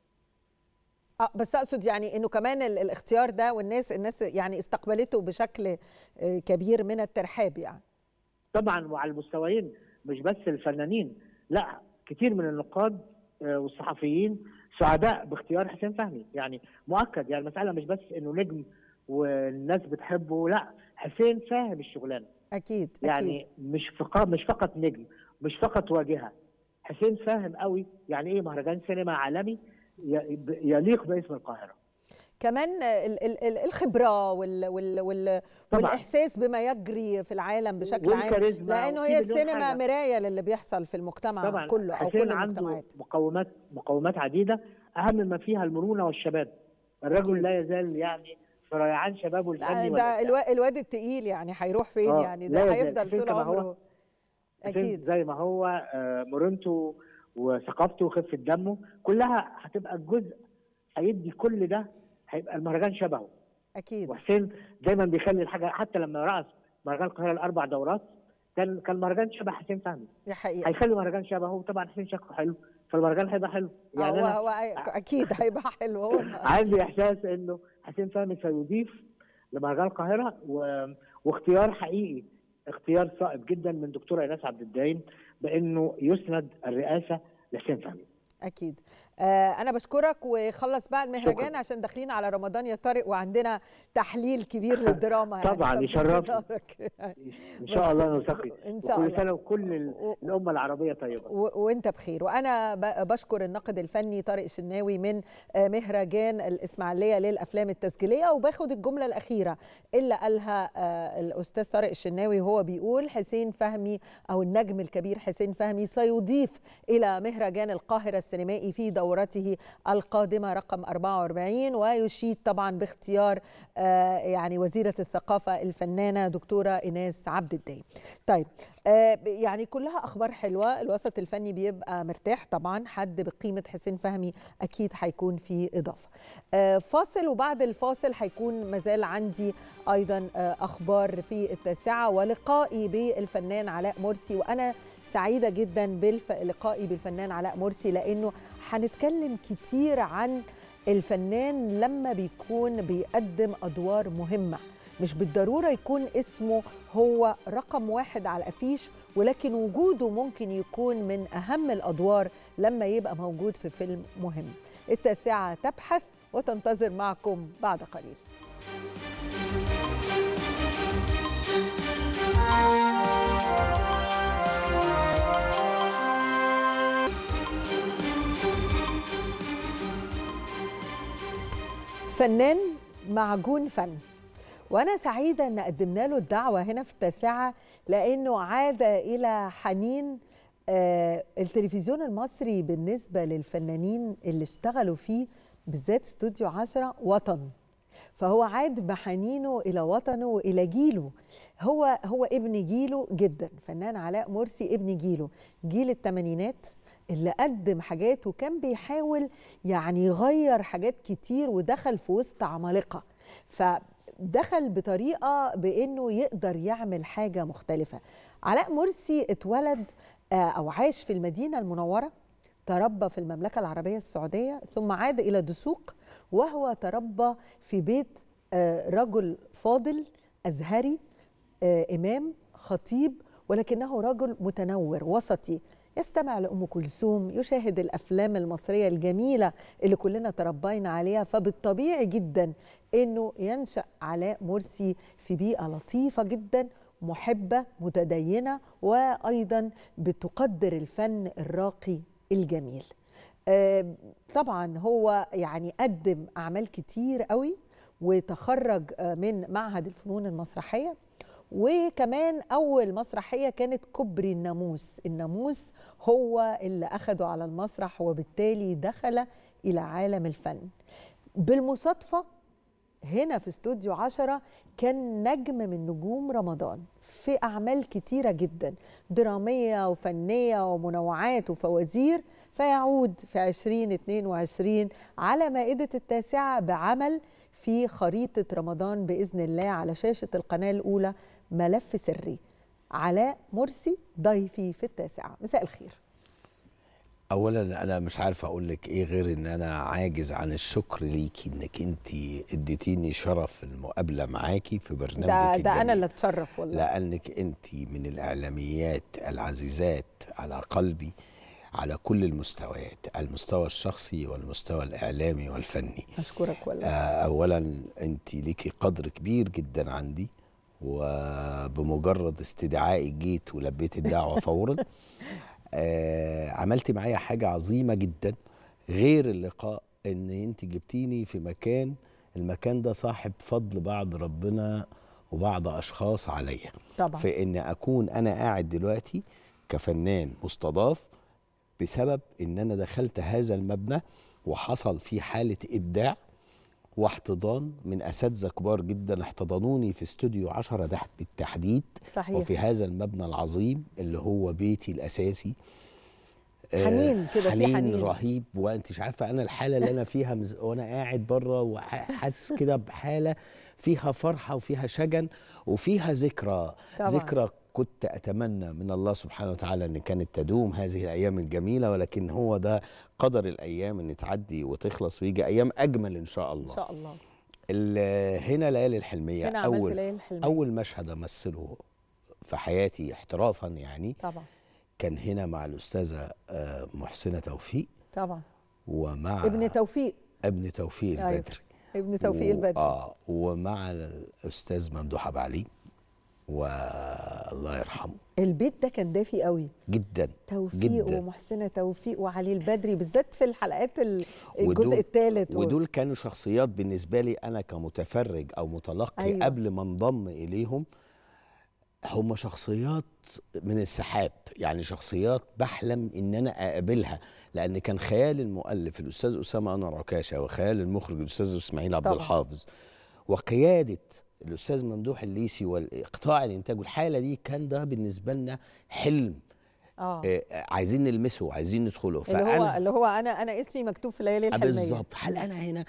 اه بس اقصد يعني انه كمان الاختيار ده والناس الناس يعني استقبلته بشكل كبير من الترحاب يعني طبعا وعلى المستويين مش بس الفنانين لا كتير من النقاد والصحفيين سعداء باختيار حسين فهمي يعني مؤكد يعني المساله مش بس انه نجم والناس بتحبه لا حسين فاهم الشغلانه اكيد يعني أكيد. مش فقط مش فقط نجم مش فقط واجهه حسين فاهم قوي يعني ايه مهرجان سينما عالمي يليق باسم القاهره كمان الخبره وال وال وال والاحساس بما يجري في العالم بشكل عام لانه هي السينما حاجة. مرايه للي بيحصل في المجتمع طبعا كله او كل المجتمعات مقومات مقومات عديده اهم ما فيها المرونه والشباب الرجل أكيد. لا يزال يعني في ريعان شبابه الفني ده الواد التقيل يعني هيروح فين يعني ده هيفضل طول عمره اكيد زي ما هو مرونته وثقافته وخفه دمه كلها هتبقى الجزء هيدي كل ده هيبقى المهرجان شبهه اكيد وحسين دايما بيخلي الحاجه حتى لما رأس مهرجان القاهره الاربع دورات كان كان مهرجان شبه حسين فهمي دي حقيقه هيخلي المهرجان شبهه وطبعا حسين شكله حلو فالمهرجان هيبقى حلو يعني هو هو اكيد هيبقى حلو هو عندي احساس انه حسين فهمي سيضيف لمهرجان القاهره و... واختيار حقيقي اختيار صائب جدا من دكتوره ايناس عبد الدايم بانه يسند الرئاسه لحسين فهمي اكيد آه انا بشكرك وخلص بقى المهرجان شكرا. عشان داخلين على رمضان يا طارق وعندنا تحليل كبير للدراما طبعا يعني يشرفني ان شاء الله نلتقي ان شاء الله كل سنه وكل الامه العربيه طيبه وانت بخير وانا بشكر الناقد الفني طارق الشناوي من مهرجان الاسماعيليه للافلام التسجيليه وباخد الجمله الاخيره اللي قالها الاستاذ طارق الشناوي وهو بيقول حسين فهمي او النجم الكبير حسين فهمي سيضيف الى مهرجان القاهره السينمائي في دورته القادمه رقم 44 ويشيد طبعا باختيار يعني وزيره الثقافه الفنانه دكتوره ايناس عبد الدايم. طيب يعني كلها اخبار حلوه الوسط الفني بيبقى مرتاح طبعا حد بقيمه حسين فهمي اكيد هيكون في اضافه فاصل وبعد الفاصل هيكون مازال عندي ايضا اخبار في التاسعه ولقائي بالفنان علاء مرسي وانا سعيده جدا بلقائي بالفنان علاء مرسي لانه هنتكلم كتير عن الفنان لما بيكون بيقدم ادوار مهمه مش بالضروره يكون اسمه هو رقم واحد على الافيش ولكن وجوده ممكن يكون من اهم الادوار لما يبقى موجود في فيلم مهم التاسعه تبحث وتنتظر معكم بعد قليل فنان معجون فن وانا سعيده ان قدمنا له الدعوه هنا في التاسعه لانه عاد الى حنين آه التلفزيون المصري بالنسبه للفنانين اللي اشتغلوا فيه بالذات استوديو 10 وطن فهو عاد بحنينه الى وطنه والى جيله هو هو ابن جيله جدا فنان علاء مرسي ابن جيله جيل الثمانينات اللي قدم حاجات وكان بيحاول يعني يغير حاجات كتير ودخل في وسط عمالقه فدخل بطريقه بانه يقدر يعمل حاجه مختلفه علاء مرسي اتولد او عاش في المدينه المنوره تربى في المملكه العربيه السعوديه ثم عاد الى دسوق وهو تربى في بيت رجل فاضل ازهري امام خطيب ولكنه رجل متنور وسطي يستمع لأم كلثوم يشاهد الأفلام المصرية الجميلة اللي كلنا تربينا عليها فبالطبيعي جدا أنه ينشأ علاء مرسي في بيئة لطيفة جدا محبة متدينة وأيضا بتقدر الفن الراقي الجميل طبعا هو يعني قدم أعمال كتير قوي وتخرج من معهد الفنون المسرحيه وكمان أول مسرحية كانت كبري الناموس الناموس هو اللي أخده على المسرح وبالتالي دخل إلى عالم الفن بالمصادفة هنا في استوديو عشرة كان نجم من نجوم رمضان في أعمال كتيرة جدا درامية وفنية ومنوعات وفوازير فيعود في 2022 على مائدة التاسعة بعمل في خريطة رمضان بإذن الله على شاشة القناة الأولى ملف سري علاء مرسي ضيفي في التاسعة مساء الخير اولا انا مش عارف اقول لك ايه غير ان انا عاجز عن الشكر ليكي انك انت اديتيني شرف المقابله معاكي في برنامجك ده, ده أنا الجميل. اللي اتشرف والله لانك انت من الاعلاميات العزيزات على قلبي على كل المستويات المستوى الشخصي والمستوى الاعلامي والفني أشكرك والله آه، اولا انت ليكي قدر كبير جدا عندي وبمجرد استدعائي جيت ولبيت الدعوه فورا آه، عملتي معايا حاجه عظيمه جدا غير اللقاء ان انت جبتيني في مكان المكان ده صاحب فضل بعض ربنا وبعض اشخاص عليا طبعا في ان اكون انا قاعد دلوقتي كفنان مستضاف بسبب ان انا دخلت هذا المبنى وحصل فيه حاله ابداع واحتضان من اساتذه كبار جدا احتضنوني في استوديو عشرة ده بالتحديد صحيح وفي هذا المبنى العظيم اللي هو بيتي الاساسي آه، حنين كده، في حنين, حنين. رهيب وانت مش عارفه انا الحاله اللي انا فيها مز... وانا قاعد بره وحاسس كده بحاله فيها فرحه وفيها شجن وفيها ذكرى طبعاً. ذكرى كنت اتمنى من الله سبحانه وتعالى ان كانت تدوم هذه الايام الجميله ولكن هو ده قدر الايام ان تعدي وتخلص ويجي ايام اجمل ان شاء الله إن شاء الله ال- هنا ليالي الحلميه هنا عملت اول ليالي الحلمية اول مشهد امثله في حياتي احترافا يعني طبعا كان هنا مع الاستاذه آه، محسنه توفيق طبعا ومع ابن توفيق ابن توفيق أيوة. البدري ابن توفيق و- البدري اه ومع الاستاذ ممدوح ابو علي والله يرحمه البيت ده كان دافي قوي جدا توفيق جداً. ومحسنه توفيق وعلي البدري بالذات في الحلقات ال- ودول- الجزء الثالث ودول كانوا شخصيات بالنسبه لي انا كمتفرج او متلقي أيوة. أيوة. قبل ما انضم اليهم هم شخصيات من السحاب يعني شخصيات بحلم ان انا اقابلها لان كان خيال المؤلف الاستاذ اسامه انور عكاشه وخيال المخرج الاستاذ اسماعيل عبد طبعاً. الحافظ وقياده الاستاذ ممدوح الليسي والاقطاع الانتاج والحاله دي كان ده بالنسبه لنا حلم اه آه عايزين نلمسه عايزين ندخله اللي هو اللي هو انا انا اسمي مكتوب في ليالي آه، الحلميه بالظبط هل انا هنا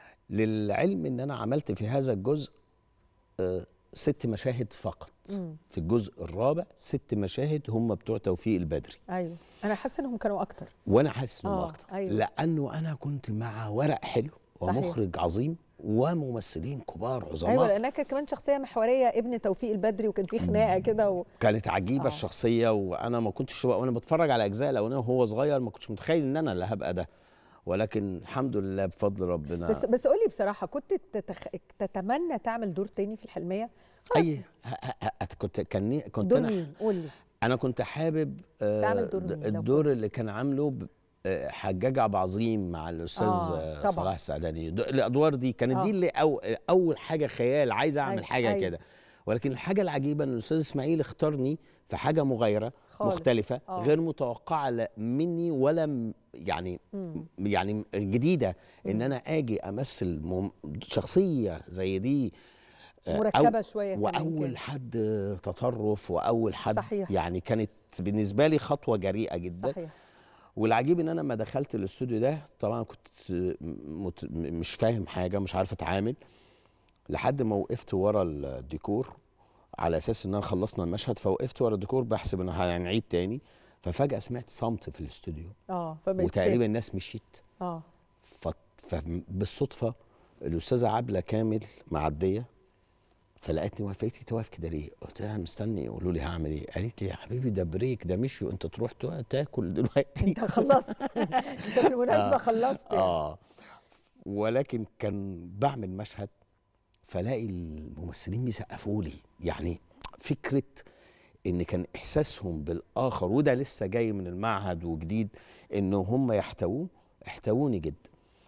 للعلم ان انا عملت في هذا الجزء آه، ست مشاهد فقط مم. في الجزء الرابع ست مشاهد هم بتوع توفيق البدري ايوه انا حاسه انهم كانوا اكتر وانا حاسس انهم آه، اكتر أيوة. لانه انا كنت مع ورق حلو صحيح. ومخرج عظيم وممثلين كبار عظماء ايوه لانها كانت كمان شخصيه محوريه ابن توفيق البدري وكان في خناقه كده و... كانت عجيبه آه. الشخصيه وانا ما كنتش وانا بتفرج على اجزاء الاولانيه وهو صغير ما كنتش متخيل ان انا اللي هبقى ده ولكن الحمد لله بفضل ربنا بس بس قولي بصراحه كنت تتخ... تتمنى تعمل دور تاني في الحلميه خلاص اي ه- ه- ه- كنت كان كنت دور انا مين قولي انا كنت حابب آه، تعمل دور مين لو الدور اللي كان عامله ب- آه، حجاج عبد العظيم مع الاستاذ آه، آه طبعاً. صلاح السعداني د- الادوار دي كانت آه. دي اللي أو اول حاجه خيال عايز اعمل أيوة، حاجه أيوة. كده ولكن الحاجه العجيبه ان الاستاذ اسماعيل اختارني في حاجه مغايره خالص. مختلفه آه. غير متوقعه لا مني ولا م- يعني مم. يعني جديده ان انا اجي امثل مم- شخصيه زي دي آه، أو- مركبه شويه كمان واول كده. حد تطرف واول حد صحيح. يعني كانت بالنسبه لي خطوه جريئه جدا صحيح والعجيب ان انا لما دخلت الاستوديو ده طبعا كنت مت... مش فاهم حاجه مش عارف اتعامل لحد ما وقفت ورا الديكور على اساس ان انا خلصنا المشهد فوقفت ورا الديكور بحسب ان هنعيد تاني ففجاه سمعت صمت في الاستوديو اه فبقيت وتقريبا فاهم. الناس مشيت اه ف... فبالصدفه الاستاذه عبله كامل معديه فلقيتني واقفه قالت لي "أنت واقف كده ليه؟ قلت لها مستني يقولوا لي هعمل ايه؟ قالت لي يا حبيبي ده بريك ده مشوا انت تروح تا- تاكل دلوقتي انت خلصت انت بالمناسبه آه. خلصت يعني. اه ولكن كان بعمل مشهد فلاقي الممثلين بيسقفوا لي يعني فكره ان كان احساسهم بالاخر وده لسه جاي من المعهد وجديد ان هم يحتووه احتووني جدا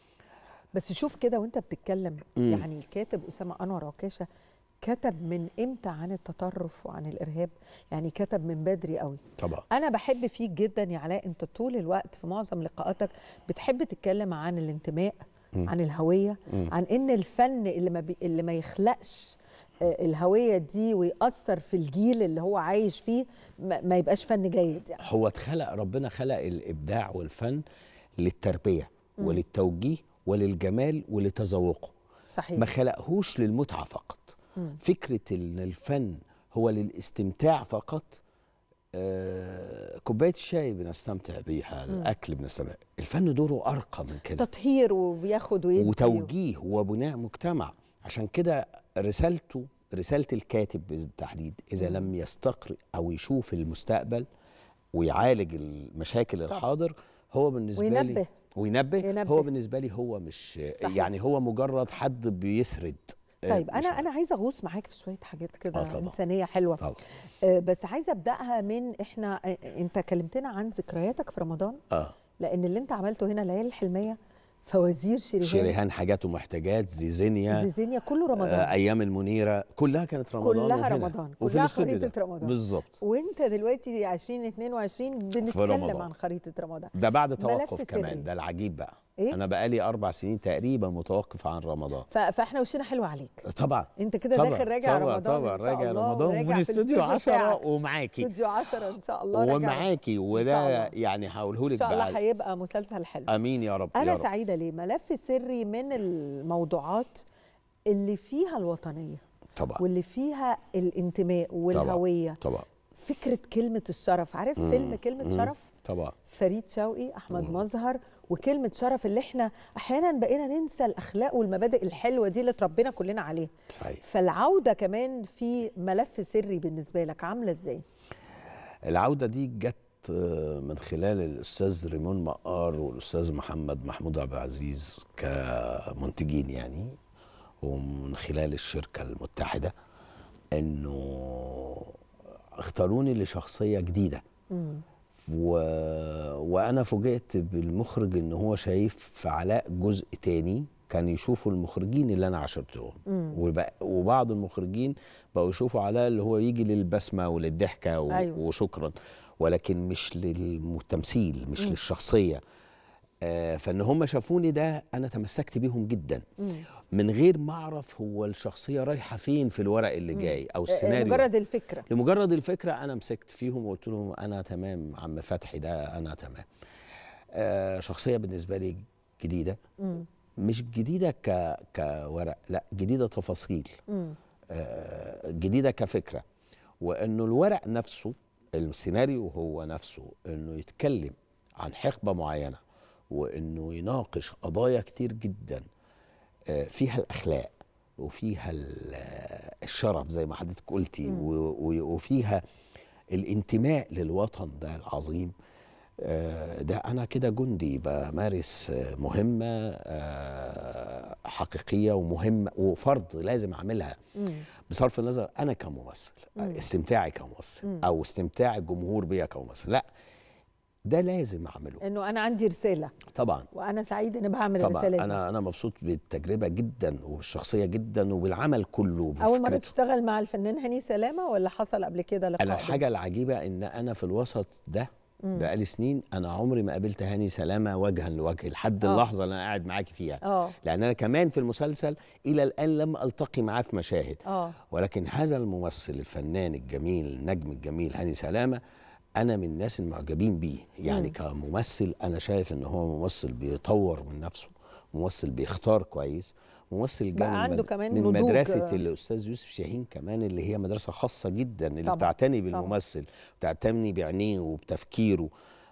بس شوف كده وانت بتتكلم مم. يعني الكاتب اسامه انور عكاشه كتب من امتى عن التطرف وعن الارهاب يعني كتب من بدري قوي طبعا انا بحب فيك جدا يا علاء انت طول الوقت في معظم لقاءاتك بتحب تتكلم عن الانتماء م. عن الهويه م. عن ان الفن اللي ما بي اللي ما يخلقش الهويه دي ويأثر في الجيل اللي هو عايش فيه ما يبقاش فن جيد يعني. هو اتخلق ربنا خلق الابداع والفن للتربيه م. وللتوجيه وللجمال ولتذوقه صحيح ما خلقهوش للمتعه فقط م. فكره ان الفن هو للاستمتاع فقط آه كوبايه الشاي بنستمتع بيها الاكل بنستمتع الفن دوره ارقى من كده تطهير وبياخد ويدي وتوجيه وبناء مجتمع عشان كده رسالته رساله الكاتب بالتحديد اذا مم. لم يستقرئ او يشوف المستقبل ويعالج المشاكل طب. الحاضر هو بالنسبه وينبه. لي وينبه, ينبه هو بالنسبه لي هو مش صحيح. يعني هو مجرد حد بيسرد طيب انا انا عايزه اغوص معاك في شويه حاجات كده آه انسانيه حلوه طبعا. آه بس عايزه ابداها من احنا انت كلمتنا عن ذكرياتك في رمضان اه لان اللي انت عملته هنا ليالي الحلميه فوازير شريهان شريهان حاجات ومحتاجات زيزينيا زيزينيا كله رمضان آه ايام المنيره كلها كانت رمضان كلها وهنا. رمضان وفي كلها الاستوديو خريطه ده. رمضان بالظبط وانت دلوقتي 2022 بنتكلم رمضان. عن خريطه رمضان ده بعد ملف توقف سري. كمان ده العجيب بقى إيه؟ انا بقالي اربع سنين تقريبا متوقف عن رمضان ف... فاحنا وشنا حلو عليك طبعا انت كده طبعا داخل راجع طبعا رمضان طبعا إن شاء راجع الله رمضان وراجع ومن في استوديو الاستوديو 10 بتاعك. ومعاكي استوديو 10 ان شاء الله راجع ومعاكي إن شاء وده الله. يعني هقوله ان لك شاء الله بعد هيبقى مسلسل حلو امين يا رب انا يا رب. سعيده ليه ملف سري من الموضوعات اللي فيها الوطنيه طبعا واللي فيها الانتماء والهويه طبعا فكره كلمه الشرف عارف مم. فيلم كلمه مم. شرف طبعا فريد شوقي احمد مم. مظهر وكلمه شرف اللي احنا احيانا بقينا ننسى الاخلاق والمبادئ الحلوه دي اللي اتربينا كلنا عليها صحيح فالعوده كمان في ملف سري بالنسبه لك عامله ازاي العوده دي جت آه، من خلال الاستاذ ريمون مقار والاستاذ محمد محمود عبد العزيز كمنتجين يعني ومن خلال الشركه المتحده انه اختاروني لشخصيه جديده مم. و... وانا فوجئت بالمخرج ان هو شايف في علاء جزء تاني كان يشوفوا المخرجين اللي انا عاشرتهم مم. وب... وبعض المخرجين بقوا يشوفوا علاء اللي هو يجي للبسمه وللضحكه و... أيوة. وشكرا ولكن مش للتمثيل مش مم. للشخصيه آه فان هم شافوني ده انا تمسكت بيهم جدا مم. من غير ما اعرف هو الشخصيه رايحه فين في الورق اللي مم. جاي او آه، السيناريو مجرد الفكره لمجرد الفكره انا مسكت فيهم وقلت لهم انا تمام عم فتحي ده انا تمام آه شخصيه بالنسبه لي جديده مم. مش جديده ك كورق لا جديده تفاصيل مم. آه جديده كفكره وانه الورق نفسه السيناريو هو نفسه انه يتكلم عن حقبه معينه وانه يناقش قضايا كتير جدا آه، فيها الاخلاق وفيها ال- آه، الشرف زي ما حضرتك قلتي مم. و- و- وفيها الانتماء للوطن ده العظيم آه، ده انا كده جندي بمارس آه، مهمه آه، حقيقيه ومهمه وفرض لازم اعملها مم. بصرف النظر انا كممثل مم. استمتاعي كممثل مم. او استمتاع الجمهور بيا كممثل لا ده لازم اعمله انه انا عندي رساله طبعا وانا سعيد اني بعمل طبعا الرساله دي انا انا مبسوط بالتجربه جدا وبالشخصيه جدا وبالعمل كله اول مره بفكرته. تشتغل مع الفنان هاني سلامه ولا حصل قبل كده لقاء انا بينكم؟ الحاجه العجيبه ان انا في الوسط ده مم. بقالي سنين انا عمري ما قابلت هاني سلامه وجها لوجه لحد آه. اللحظه اللي انا قاعد معاكي فيها اه لان انا كمان في المسلسل الى الان لم التقي معاه في مشاهد اه ولكن هذا الممثل الفنان الجميل النجم الجميل هاني سلامه انا من الناس المعجبين بيه يعني مم. كممثل انا شايف ان هو ممثل بيطور من نفسه ممثل بيختار كويس ممثل جاي بقى من عنده مد- كمان من نضوج. مدرسه الاستاذ يوسف شاهين كمان اللي هي مدرسه خاصه جدا اللي طبعاً، بتعتني طبعاً. بالممثل بتعتني بعينيه وبتفكيره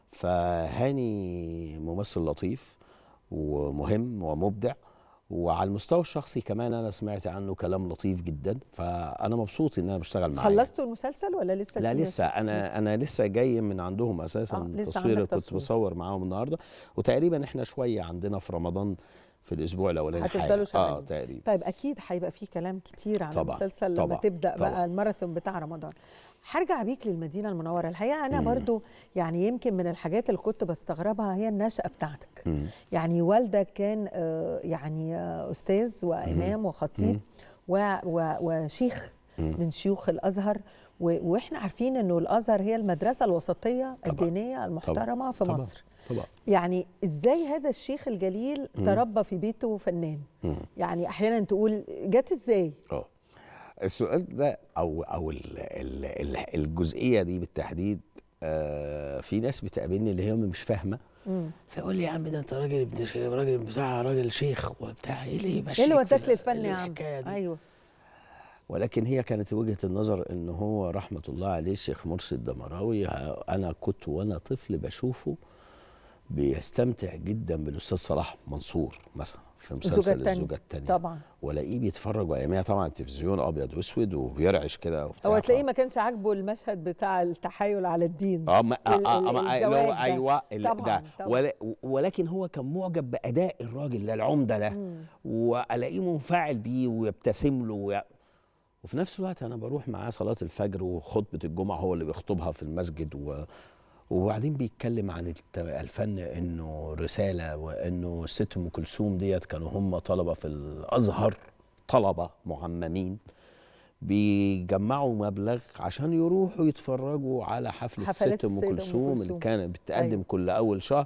فهاني ممثل لطيف ومهم ومبدع وعلى المستوى الشخصي كمان انا سمعت عنه كلام لطيف جدا فانا مبسوط ان انا بشتغل معاه خلصتوا المسلسل ولا لسه لا في لسه انا لسه. انا لسه جاي من عندهم اساسا آه، لسه تصوير عندك كنت تصوير. بصور معاهم النهارده وتقريبا احنا شويه عندنا في رمضان في الاسبوع الاولاني هتفضلوا حاجة. اه شغالين. تقريبا طيب اكيد هيبقى في كلام كتير عن طبعاً، المسلسل لما طبعاً، تبدا طبعاً. بقى الماراثون بتاع رمضان هرجع بيك للمدينه المنوره الحقيقه انا مم. برضو يعني يمكن من الحاجات اللي كنت بستغربها هي النشأة بتاعتك مم. يعني والدك كان آه، يعني آه، استاذ وامام وخطيب و- و- وشيخ مم. من شيوخ الازهر و- واحنا عارفين انه الازهر هي المدرسه الوسطيه طبعاً. الدينيه المحترمه في طبعاً. مصر طبعا يعني ازاي هذا الشيخ الجليل تربى في بيته فنان مم. يعني احيانا تقول جت ازاي اه السؤال ده او او ال- ال- ال- الجزئيه دي بالتحديد آه في ناس بتقابلني اللي هي مش فاهمه مم. فيقول لي يا عم ده انت راجل ابن شيخ راجل بتاع راجل شيخ وبتاع ايه اللي يمشيك ايه اللي في وداك ال- للفن يا عم الحكاية دي؟ ايوه ولكن هي كانت وجهه النظر ان هو رحمه الله عليه الشيخ مرسي الدمراوي ه- انا كنت وانا طفل بشوفه بيستمتع جدا بالاستاذ صلاح منصور مثلا في الزوجة مسلسل التانية. الزوجه الثانيه طبعا والاقيه بيتفرج واياميها طبعا التلفزيون ابيض واسود وبيرعش كده وبتاع هو ف- تلاقيه ما كانش عاجبه المشهد بتاع التحايل على الدين اه ما آه ال- آه ال- آه ما- اللي الزواج هو ده. ايوه ال- طبعاً، ده طبعاً. ولا ولكن هو كان معجب باداء الراجل ده العمده ده مم. والاقيه منفعل بيه ويبتسم له وي... وفي نفس الوقت انا بروح معاه صلاه الفجر وخطبه الجمعه هو اللي بيخطبها في المسجد و... وبعدين بيتكلم عن الت- الفن انه رساله وانه الست ام كلثوم ديت كانوا هم طلبه في الازهر طلبه معممين بيجمعوا مبلغ عشان يروحوا يتفرجوا على حفله حفلات الست ام السيدة أم كلثوم اللي كلثوم. كانت بتقدم أيوة. كل اول شهر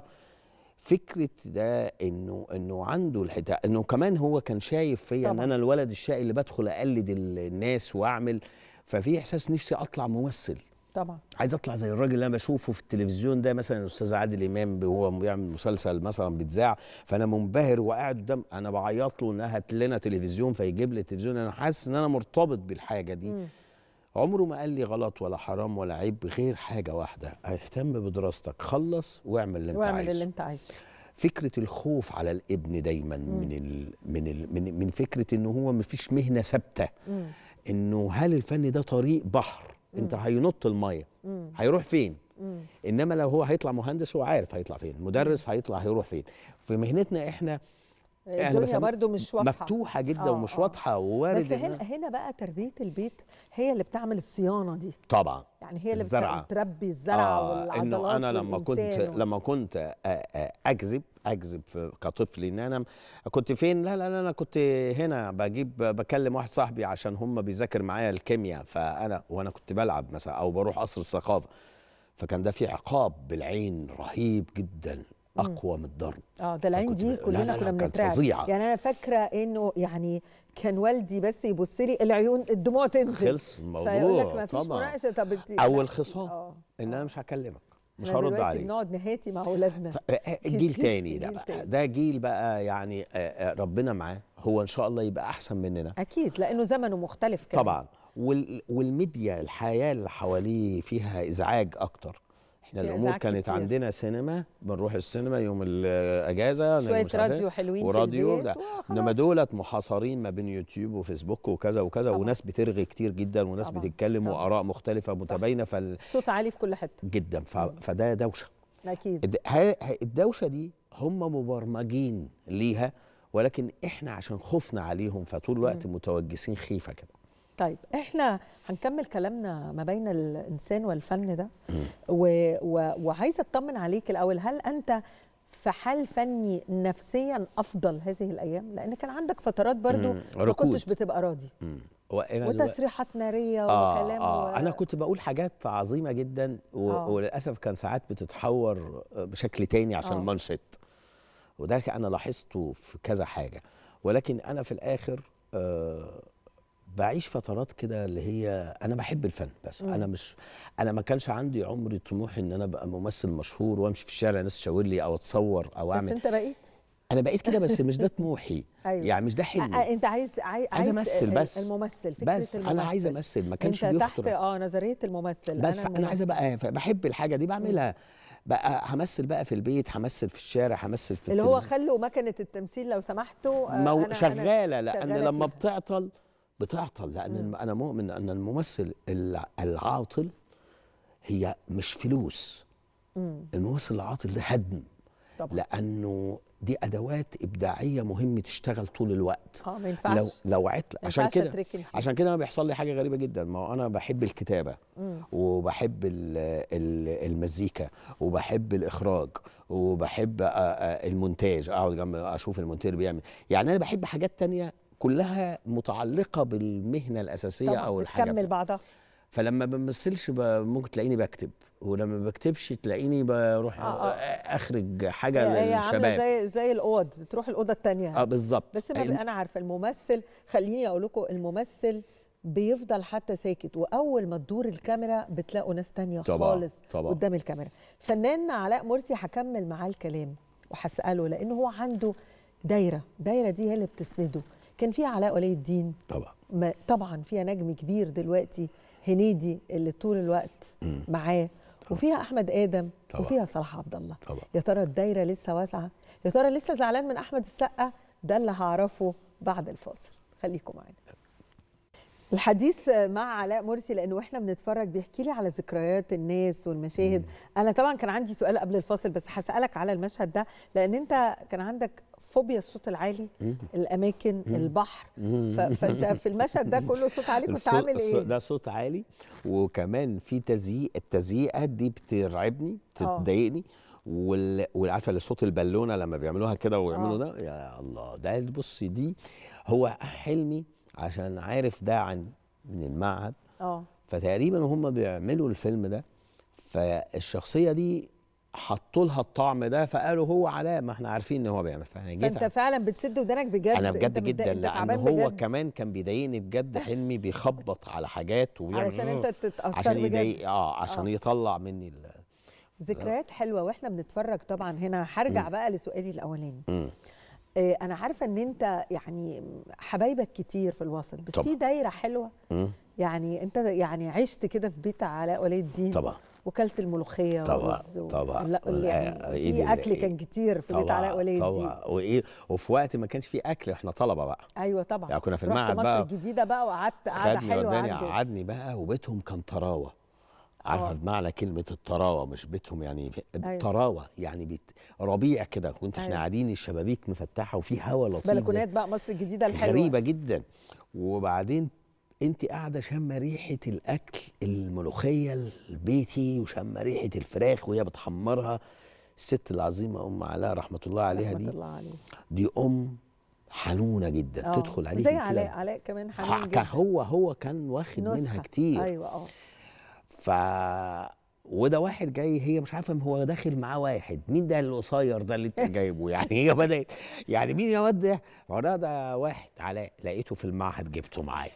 فكره ده انه انه عنده الحته انه كمان هو كان شايف فيا ان طبعاً. انا الولد الشقي اللي بدخل اقلد ال- الناس واعمل ففي احساس نفسي اطلع ممثل طبعا عايز اطلع زي الراجل اللي انا بشوفه في التلفزيون ده مثلا الاستاذ عادل امام وهو بيعمل مسلسل مثلا بيتذاع فانا منبهر وقاعد قدام انا بعيط له انها هات لنا تلفزيون فيجيب لي التلفزيون انا حاسس ان انا مرتبط بالحاجه دي مم. عمره ما قال لي غلط ولا حرام ولا عيب غير حاجه واحده اهتم بدراستك خلص واعمل اللي انت واعمل عايزه اللي انت عايزه فكره الخوف على الابن دايما من ال من ال من, من فكره انه هو مفيش مهنه ثابته مم. انه هل الفن ده طريق بحر انت هينط الميه مم. هيروح فين مم. انما لو هو هيطلع مهندس هو عارف هيطلع فين مدرس هيطلع هيروح فين في مهنتنا احنا أنا الدنيا بسمي- برضو مش واضحه مفتوحه جدا آه، ومش آه. واضحه ووارد بس هنا إنها- هنا بقى تربيه البيت هي اللي بتعمل الصيانه دي طبعا يعني هي اللي الزرعة. بت- بتربي الزرعه والعضلات انه انا لما كنت والإنسان و- لما كنت آه، آه، اكذب اكذب في- كطفل ان انا كنت فين لا لا لا انا كنت هنا بجيب بكلم واحد صاحبي عشان هم بيذاكر معايا الكيمياء فانا وانا كنت بلعب مثلا او بروح قصر الثقافه فكان ده في عقاب بالعين رهيب جدا اقوى من الضرب اه ده العين فكنت دي ب- لا، كلنا لا، لا، كنا كانت بنترعب فظيعة. يعني انا فاكره انه يعني كان والدي بس يبص لي العيون الدموع تنزل خلص الموضوع فيقول لك ما فيش طبعا مناقشه طب انت- او لا. الخصام اه ان انا مش هكلمك مش إحنا هرد دلوقتي عليك بنقعد نهاتي مع اولادنا ف- آه، جيل كتير، تاني ده جيل بقى تاني. ده جيل بقى يعني آه، آه، ربنا معاه هو ان شاء الله يبقى احسن مننا اكيد لانه زمنه مختلف كمان طبعا وال والميديا الحياه اللي حواليه فيها ازعاج اكتر احنا فيها الامور إزعاج كانت كتير. عندنا سينما بنروح السينما يوم الاجازه شويه مش عارف إيه، راديو حلوين وراديو في ده البيت انما وخلاص. دولت محاصرين ما بين يوتيوب وفيسبوك وكذا وكذا طبعاً. وناس بترغي كتير جدا وناس طبعاً، بتتكلم طبعاً. واراء مختلفه متباينه فال الصوت عالي في كل حته جدا ف... فده دوشه اكيد الد- ه- ه- الدوشه دي هم مبرمجين ليها ولكن احنا عشان خفنا عليهم فطول الوقت متوجسين خيفه كده طيب احنا هنكمل كلامنا ما بين الانسان والفن ده و... و... وعايزه اطمن عليك الاول هل انت في حال فني نفسيا افضل هذه الايام لان كان عندك فترات برضو مم، ما ركود. كنتش بتبقى راضي مم. وأنا دلوقتي- وتصريحات ناريه آه وكلام آه و... انا كنت بقول حاجات عظيمه جدا و... آه. وللاسف كان ساعات بتتحور بشكل تاني عشان آه. منشط وده انا لاحظته في كذا حاجه ولكن انا في الاخر آه بعيش فترات كده اللي هي انا بحب الفن بس مم. انا مش انا ما كانش عندي عمري طموح ان انا ابقى ممثل مشهور وامشي في الشارع ناس تشاور لي او اتصور او بس اعمل انت بقيت انا بقيت كده بس مش ده طموحي أيوة. يعني مش ده آه، حلمي آه، انت عايز عايز, عايز امثل ال- بس الممثل فكره بس الممثل انا عايز امثل ما كانش انت تحت بيخطر اه نظريه الممثل بس انا, عايز الممثل. ابقى بحب الحاجه دي بعملها بقى همثل بقى في البيت همثل في الشارع همثل في اللي هو التلفزيون. خلوا مكنه التمثيل لو سمحتوا آه، مو أنا- أنا شغاله لان شغالة لما فيها. بتعطل بتعطل لان مم. انا مؤمن ان الممثل الع- العاطل هي مش فلوس مم. الممثل العاطل ده هدم طبعا لانه دي ادوات ابداعيه مهم تشتغل طول الوقت اه ما ينفعش لو لو عطل ما عشان ينفعش كده أتركن فيه. عشان كده ما بيحصل لي حاجه غريبه جدا ما هو انا بحب الكتابه مم. وبحب ال- ال- المزيكا وبحب الاخراج وبحب آه، آه، المونتاج اقعد جنب اشوف المونتير بيعمل يعني انا بحب حاجات تانية كلها متعلقه بالمهنه الاساسيه طبعا او الحاجه بتكمل بعضها فلما بمثلش ب- ممكن تلاقيني بكتب ولما بكتبش تلاقيني بروح آه، آه. اخرج حاجه هي عامله للشباب زي زي الاوض بتروح الاوضه الثانيه اه بالظبط بس ما بي- انا عارفه الممثل خليني اقول لكم الممثل بيفضل حتى ساكت واول ما تدور الكاميرا بتلاقوا ناس تانية طبعاً، خالص طبعاً. قدام الكاميرا فنان علاء مرسي هكمل معاه الكلام وهساله لان هو عنده دايره دايره دي هي اللي بتسنده كان فيها علاء ولي الدين طبعا ما طبعا فيها نجم كبير دلوقتي هنيدي اللي طول الوقت مم. معاه وفيها احمد ادم طبعاً. وفيها صلاح عبد الله طبعا يا ترى الدايره لسه واسعه يا ترى لسه زعلان من احمد السقا ده اللي هعرفه بعد الفاصل خليكم معانا الحديث مع علاء مرسي لانه واحنا بنتفرج بيحكي لي على ذكريات الناس والمشاهد انا طبعا كان عندي سؤال قبل الفاصل بس هسالك على المشهد ده لان انت كان عندك فوبيا الصوت العالي الاماكن البحر ف- فانت في المشهد ده كله صوت عالي كنت الصوت- عامل الصوت- ايه ده صوت عالي وكمان في تزييق التزييقات دي بترعبني آه. بتضايقني وال- والعارفه اللي صوت البالونه لما بيعملوها كده ويعملوا آه. ده يا الله ده بصي دي هو حلمي عشان عارف ده عن من المعهد اه فتقريبا هم بيعملوا الفيلم ده فالشخصيه دي حطوا لها الطعم ده فقالوا هو علاء ما احنا عارفين ان هو بيعمل فانا جيت فانت فعلا بتسد ودانك بجد انا أنت بجد متضايق- جدا أنت لان تعبان هو بجد. كمان كان بيضايقني بجد حلمي بيخبط على حاجات وبيعمل علشان انت تتاثر عشان بجد يضايق اه عشان آه. يطلع مني ال ذكريات حلوه واحنا بنتفرج طبعا هنا هرجع مم. بقى لسؤالي الاولاني مم. آه، انا عارفه ان انت يعني حبايبك كتير في الوسط بس طبعا. في دايره حلوه مم. يعني انت يعني عشت كده في بيت علاء ولي الدين طبعا وكلت الملوخيه طبعا والرز و- طبعا لا يعني آه، إيه في دي- اكل كان كتير في بيت طبعا علاء ولي الدين طبعا وايه وفي وقت ما كانش في اكل احنا طلبه بقى ايوه طبعا يعني كنا في رحت المعهد مصر بقى الجديده بقى وقعدت قعده خدني حلوه وداني عنده قعدني بقى وبيتهم كان طراوه عارفه آه. بمعنى كلمه الطراوه مش بيتهم يعني في- أيوة. طراوه يعني بيت ربيع كده وانت احنا أيوة. قاعدين الشبابيك مفتحه وفي هوا لطيف ده. بلكونات بقى مصر الجديده الحلوه غريبه جدا وبعدين انت قاعده شامه ريحه الاكل الملوخيه البيتي وشامه ريحه الفراخ وهي بتحمرها الست العظيمه ام علاء رحمه الله عليها رحمة دي الله عليه دي ام حنونه جدا آه. تدخل عليك زي كده. علاء علاء كمان ح- حنين كان جدا هو هو كان واخد منها نسخة. كتير ايوه اه ف وده واحد جاي هي مش عارفه هو داخل معاه واحد مين ده القصير ده اللي انت جايبه يعني هي بدات يعني مين يا واد ده هو ده ده واحد علاء لقيته في المعهد جبته معايا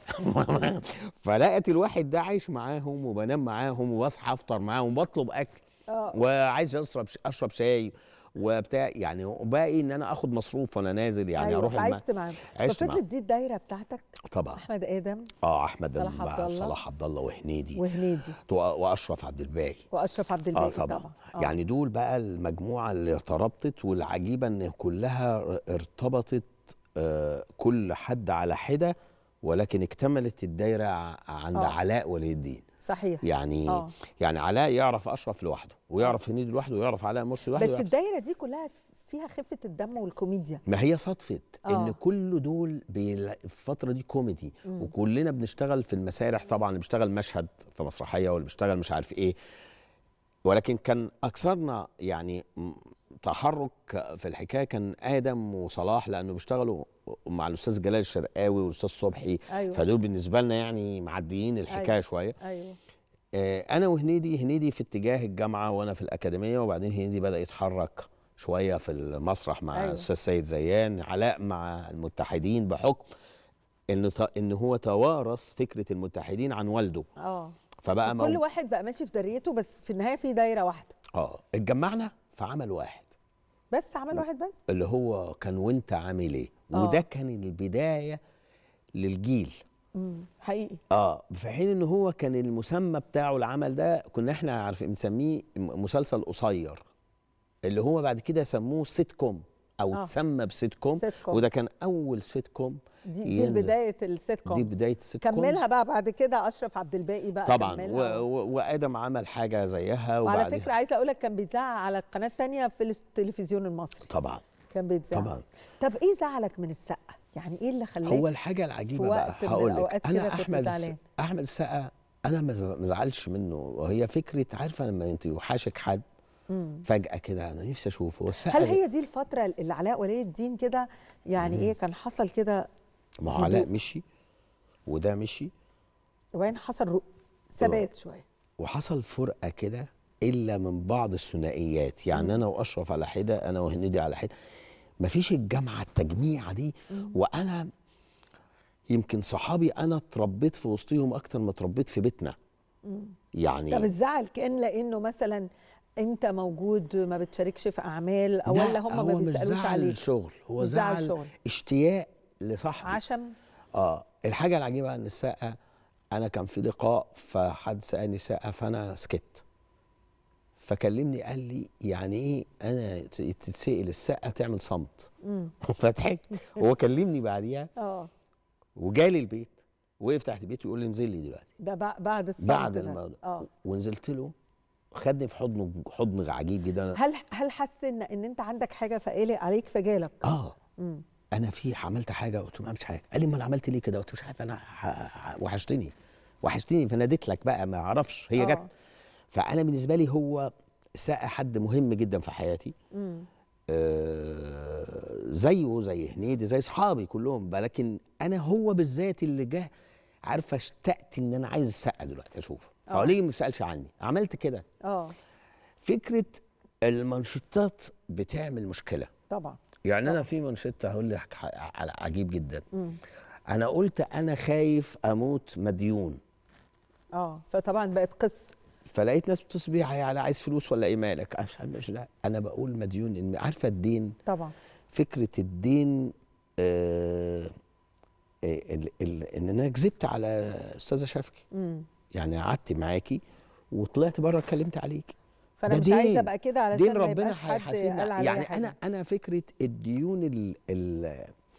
فلقيت الواحد ده عايش معاهم وبنام معاهم واصحى افطر معاهم وبطلب اكل اه وعايز اشرب اشرب شاي وبتاع يعني وباقي ان انا اخد مصروف وانا نازل يعني أيوة اروح الم... عشت معاه عشت ففضلت معاه. دي الدايره بتاعتك طبعا احمد ادم اه احمد صلاح مع عبد الله. صلاح عبد الله وهنيدي وهنيدي و- واشرف عبد الباقي واشرف عبد الباقي اه طبعا, طبعا آه. يعني دول بقى المجموعه اللي ارتبطت والعجيبه ان كلها ر- ارتبطت آه كل حد على حده ولكن اكتملت الدايره ع- عند آه. آه. علاء ولي الدين صحيح يعني آه. آه. يعني علاء يعرف اشرف لوحده ويعرف هنيدي لوحده ويعرف علاء مرسي لوحده بس ويعرف الدايره دي كلها فيها خفه الدم والكوميديا ما هي صدفة آه. ان كل دول بيلا- في الفترة دي كوميدي مم. وكلنا بنشتغل في المسارح طبعا اللي بيشتغل مشهد في مسرحية واللي بيشتغل مش عارف ايه ولكن كان اكثرنا يعني م- تحرك في الحكايه كان ادم وصلاح لانه بيشتغلوا مع الاستاذ جلال الشرقاوي والاستاذ صبحي ايوه فدول بالنسبه لنا يعني معديين الحكايه أيوة. شويه ايوه آه، انا وهنيدي هنيدي في اتجاه الجامعه وانا في الاكاديميه وبعدين هنيدي بدا يتحرك شويه في المسرح مع أيوة. أيوة. الاستاذ سيد زيان علاء مع المتحدين بحكم انه ت- ان هو توارث فكره المتحدين عن والده اه فبقى كل مو... واحد بقى ماشي في دريته بس في النهايه في دايره واحده اه اتجمعنا في عمل واحد بس عمل واحد بس اللي هو كان وانت عامل ايه آه. وده كان البدايه للجيل امم حقيقي اه في حين ان هو كان المسمى بتاعه العمل ده كنا احنا عارفين بنسميه م- مسلسل قصير اللي هو بعد كده سموه سيت كوم او آه. اتسمى بسيت كوم سيت كوم. وده كان اول سيت كوم دي دي ينزل. بدايه السيت كوم دي بدايه السيت كوم كملها بقى بعد كده اشرف عبد الباقي بقى طبعا كملها. و... و... وادم عمل حاجه زيها وعلى وبعدين فكره عايزه اقول لك كان بيتذاع على القناه الثانيه في التلفزيون المصري طبعا كان بيتذاع طبعا طب ايه زعلك من السقا يعني ايه اللي خلاك هو الحاجه العجيبه في بقى وقت من هقول الأوقات لك كده انا كنت احمد الس- زعلان؟ احمد السقا انا ما ز- ما زعلش منه وهي فكره عارفه لما انت يوحشك حد مم. فجاه كده انا نفسي اشوفه هو السقا هل هي دي الفتره اللي علاء ولي الدين كده يعني ايه كان حصل كده ما هو علاء هدوء. مشي وده مشي وين حصل رو... ثبات شويه وحصل فرقه كده الا من بعض الثنائيات يعني انا واشرف على حده انا وهنيدي على حده مفيش الجامعه التجميعه دي وانا يمكن صحابي انا اتربيت في وسطهم اكتر ما اتربيت في بيتنا يعني طب الزعل كان لانه مثلا انت موجود ما بتشاركش في اعمال او لا، ولا هم هو ما مش بيسالوش زعل عليك شغل هو مش زعل زعل شغل. اشتياق لصاحبي عشم اه الحاجه العجيبه ان السقه انا كان في لقاء فحد سالني سقه فانا سكت فكلمني قال لي يعني ايه انا ت- تتسال السقه تعمل صمت فضحكت هو كلمني بعديها اه وجالي البيت وقف تحت البيت ويقول لي انزل لي دلوقتي ده بع- بعد الصمت بعد ده. الموضوع اه ونزلت له خدني في حضنه حضن عجيب جدا هل هل حس ان ان انت عندك حاجه فقالي عليك فجالك اه مم. انا في عملت حاجه قلت له ما عملتش حاجه قال لي امال عملت ليه كده قلت له مش عارف انا ح- ح- وحشتني وحشتني فناديت لك بقى ما اعرفش هي آه. جت فانا بالنسبه لي هو ساقه حد مهم جدا في حياتي مم. آه زيه زي هنيدي زي اصحابي كلهم بقى لكن انا هو بالذات اللي جه عارفه اشتقت ان انا عايز السقه دلوقتي اشوفه آه. فهو ليه ما بيسالش عني عملت كده اه فكره المنشطات بتعمل مشكله طبعا يعني انا في منشطه هقول لك ح- على عجيب جدا مم. انا قلت انا خايف اموت مديون اه فطبعا بقت قصه فلقيت ناس بتصل بيا على عايز فلوس ولا ايه مالك أنا مش عارف مش لا انا بقول مديون إن عارفه الدين طبعا فكره الدين آه آه، ال- ال- ان انا كذبت على استاذه شفقي مم. يعني قعدت معاكي وطلعت بره اتكلمت عليكي فانا ده مش عايزه دين. ابقى كده علشان دين ما ربنا يبقاش حد هيحاسبنا قال عليا يعني حاجة. انا انا فكره الديون ال ال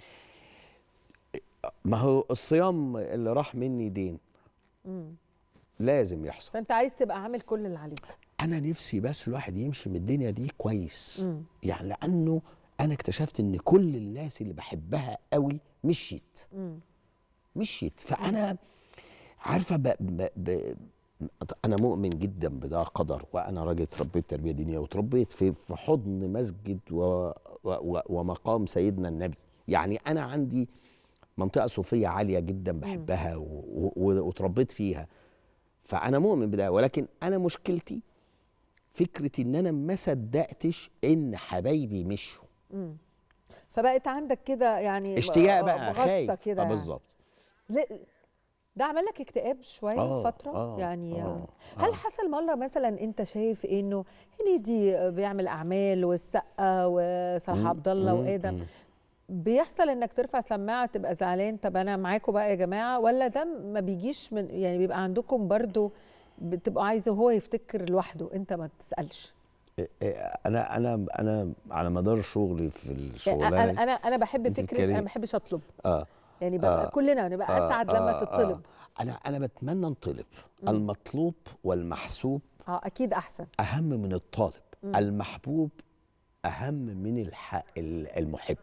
ما هو الصيام اللي راح مني دين مم. لازم يحصل فانت عايز تبقى عامل كل اللي عليك انا نفسي بس الواحد يمشي من الدنيا دي كويس مم. يعني لانه انا اكتشفت ان كل الناس اللي بحبها قوي مشيت مم. مشيت فانا عارفه ب... ب... ب... انا مؤمن جدا بده قدر وانا راجل اتربيت تربيه دينيه وتربيت في في حضن مسجد و... و... و... ومقام سيدنا النبي يعني انا عندي منطقه صوفيه عاليه جدا بحبها و... و... وتربيت فيها فانا مؤمن بده ولكن انا مشكلتي فكره ان انا ما صدقتش ان حبايبي مشوا مم. فبقت عندك كده يعني اشتياق ب- بقى بغصة خايف كده آه يعني. بالظبط لا- ده عمل لك اكتئاب شويه آه، فتره آه، يعني آه، هل آه. حصل مره مثلا انت شايف انه هنيدي بيعمل اعمال والسقا وصلاح مم، عبد الله مم، وادم مم. بيحصل انك ترفع سماعه تبقى زعلان طب انا معاكم بقى يا جماعه ولا ده ما بيجيش من يعني بيبقى عندكم برضو بتبقوا عايزه هو يفتكر لوحده انت ما تسالش إيه إيه، انا انا انا على مدار شغلي في يعني الشغلانه انا انا انا بحب أنت فكره بتتكلمي- انا ما بحبش اطلب اه يعني ببقى آه. كلنا نبقى اسعد لما تطلب انا انا بتمنى انطلب المطلوب والمحسوب اه اكيد احسن اهم من الطالب المحبوب اهم من الح... ال- المحب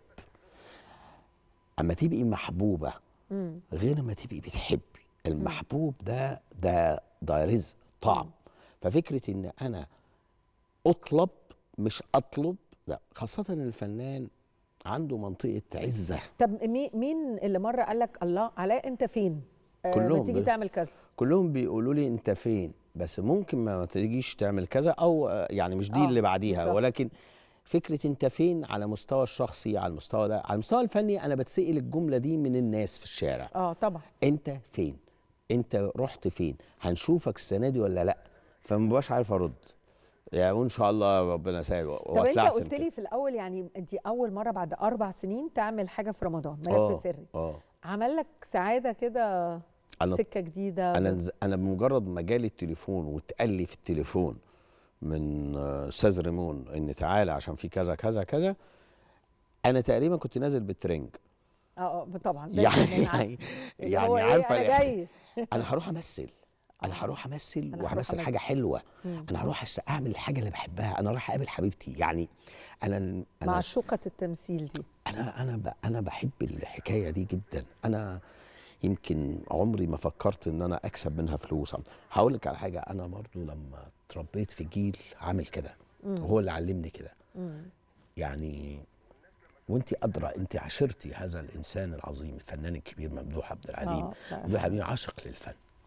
اما تبقي محبوبه مم. غير ما تبقي بتحبي المحبوب ده ده ده رزق طعم ففكره ان انا اطلب مش اطلب لا خاصه الفنان عنده منطقه عزه طب مي- مين اللي مره قال لك الله علاء انت فين؟ آه كلهم ما تيجي ب- تعمل كذا كلهم بيقولوا لي انت فين بس ممكن ما تجيش تعمل كذا او آه، يعني مش دي آه، اللي بعديها بالظبط. ولكن فكره انت فين على مستوى الشخصي على المستوى ده على المستوى الفني انا بتسال الجمله دي من الناس في الشارع اه طبعا انت فين انت رحت فين هنشوفك السنه دي ولا لا فما بقاش عارف ارد يعني وان شاء الله ربنا يسهل و- طب انت واطلع أحسن قلت لي كده. في الاول يعني انت اول مره بعد اربع سنين تعمل حاجه في رمضان ملف آه، سري اه عمل لك سعاده كده انا سكه جديده انا نز- انا بمجرد ما جالي التليفون واتقال لي في التليفون من آه، استاذ ريمون ان تعالى عشان في كذا كذا كذا انا تقريبا كنت نازل بالترنج اه اه طبعا دايماً يعني عارف. يعني, اللي يعني هو إيه، عارفه انا الإحساس. جاي انا هروح امثل انا هروح امثل أنا هروح وهمثل أمثل. حاجه حلوه مم. انا هروح أس- اعمل الحاجه اللي بحبها انا رايح اقابل حبيبتي يعني انا انا معشوقه التمثيل دي انا انا ب- انا بحب الحكايه دي جدا انا يمكن عمري ما فكرت ان انا اكسب منها فلوس هقول لك على حاجه انا برضو لما اتربيت في جيل عامل كده وهو اللي علمني كده مم. يعني وانت ادرى انت عشرتي هذا الانسان العظيم الفنان الكبير ممدوح عبد العليم آه، لا. ممدوح عبد العليم عاشق للفن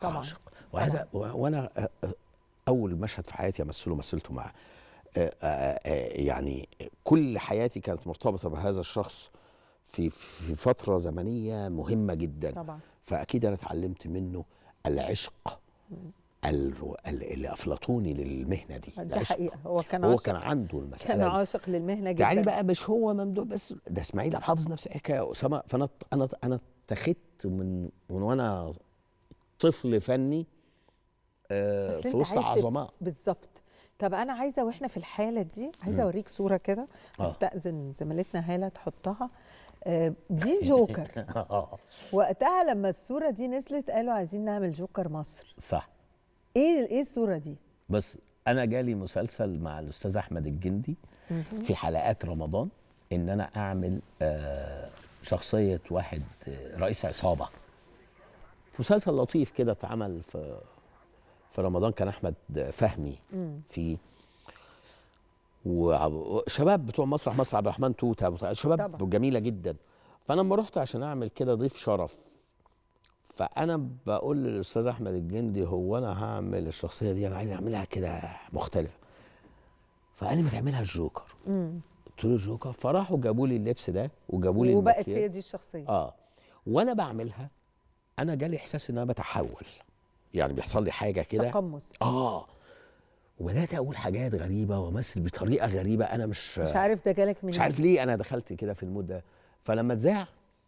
طبعاً. عاشق وهذا و- وانا آه، آه، اول مشهد في حياتي امثله مثلته معاه آه، آه، آه، يعني كل حياتي كانت مرتبطه بهذا الشخص في في فتره زمنيه مهمه جدا طبعا فاكيد انا اتعلمت منه العشق الرو- ال- اللي افلاطوني للمهنه دي دي العشق. حقيقه هو كان هو عاشق كان عنده كان المساله دي. عاشق للمهنه جدا تعالي بقى مش هو ممدوح بس ده اسماعيل عبد الحافظ نفس الحكايه اسامه فانا انا انا اتخذت من من وانا طفل فني آه أصل في أنت وسط عشت في- عظماء بالظبط طب انا عايزه واحنا في الحاله دي عايزه اوريك صوره كده آه. استاذن زميلتنا هاله تحطها آه، دي جوكر اه وقتها لما الصوره دي نزلت قالوا عايزين نعمل جوكر مصر صح ايه ايه الصوره دي بس انا جالي مسلسل مع الاستاذ احمد الجندي في حلقات رمضان ان انا اعمل آه، شخصيه واحد آه، رئيس عصابه في مسلسل لطيف كده اتعمل في في رمضان كان احمد فهمي فيه وشباب بتوع مسرح مسرح عبد الرحمن توته بتوع- شباب طبعا. جميله جدا فانا لما رحت عشان اعمل كده ضيف شرف فانا بقول للاستاذ احمد الجندي هو انا هعمل الشخصيه دي انا عايز اعملها كده مختلفه فقال لي ما تعملها الجوكر قلت له الجوكر فراحوا جابوا لي اللبس ده وجابوا لي وبقت المكياج. هي دي الشخصيه اه وانا بعملها انا جالي احساس ان انا بتحول يعني بيحصل لي حاجه كده تقمص اه وبدات اقول حاجات غريبه وامثل بطريقه غريبه انا مش مش عارف ده جالك منين مش عارف ليه انا دخلت كده في المود ده فلما اتذاع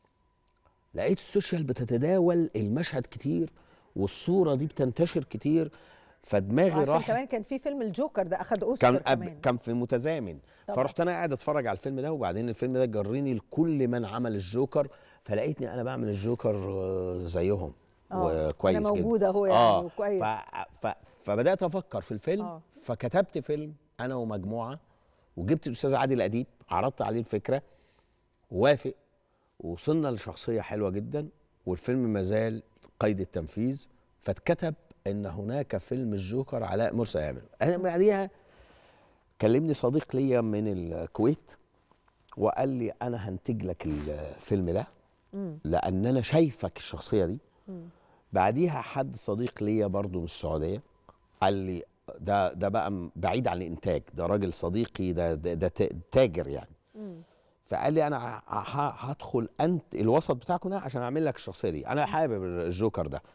لقيت السوشيال بتتداول المشهد كتير والصوره دي بتنتشر كتير فدماغي عشان راح كمان كان في فيلم الجوكر ده اخد اوسكار كان أب كمان كان في متزامن طبعا. فرحت انا قاعد اتفرج على الفيلم ده وبعدين الفيلم ده جرني لكل من عمل الجوكر فلقيتني انا بعمل الجوكر آه، زيهم آه، وكويس أنا جدا موجودة أهو يعني اه وكويس. ف... ف... فبدات افكر في الفيلم آه. فكتبت فيلم انا ومجموعه وجبت الاستاذ عادل اديب عرضت عليه الفكره وافق وصلنا لشخصيه حلوه جدا والفيلم ما زال قيد التنفيذ فاتكتب ان هناك فيلم الجوكر علاء مرسي يعمله انا بعديها كلمني صديق ليا من الكويت وقال لي انا هنتج لك الفيلم ده لان انا شايفك الشخصيه دي بعديها حد صديق ليا برضو من السعوديه قال لي ده ده بقى م- بعيد عن الانتاج ده راجل صديقي ده ده, ده تا- تاجر يعني فقال لي انا ه- ه- هدخل انت الوسط بتاعكم ده عشان اعمل لك الشخصيه دي انا حابب الجوكر ده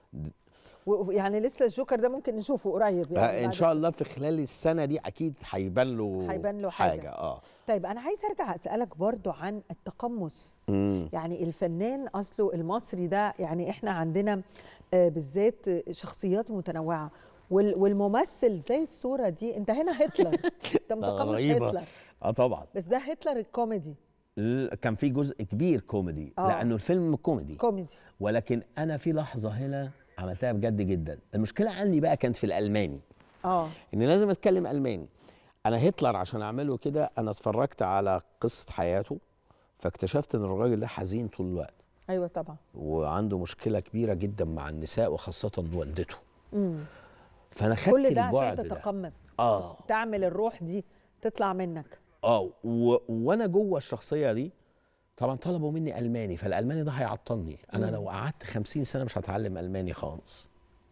و- يعني لسه الجوكر ده ممكن نشوفه قريب يعني ان بعد شاء الله في خلال السنه دي اكيد هيبان له هيبان له حاجة. حاجه اه طيب انا عايزه ارجع اسالك برضو عن التقمص مم. يعني الفنان اصله المصري ده يعني احنا عندنا آه، بالذات شخصيات متنوعه وال- والممثل زي الصوره دي انت هنا هتلر انت متقمص رهيبة. هتلر اه طبعا بس ده هتلر الكوميدي ل- كان في جزء كبير كوميدي آه. لانه الفيلم كوميدي كوميدي ولكن انا في لحظه هنا عملتها بجد جدا المشكله عندي بقى كانت في الالماني اه ان لازم اتكلم الماني انا هتلر عشان اعمله كده انا اتفرجت على قصه حياته فاكتشفت ان الراجل ده حزين طول الوقت ايوه طبعا وعنده مشكله كبيره جدا مع النساء وخاصه والدته مم. فانا خدت كل ده عشان البعد ده تتقمص اه تعمل الروح دي تطلع منك اه و... وانا جوه الشخصيه دي طبعا طلبوا مني الماني فالالماني ده هيعطلني انا لو قعدت خمسين سنه مش هتعلم الماني خالص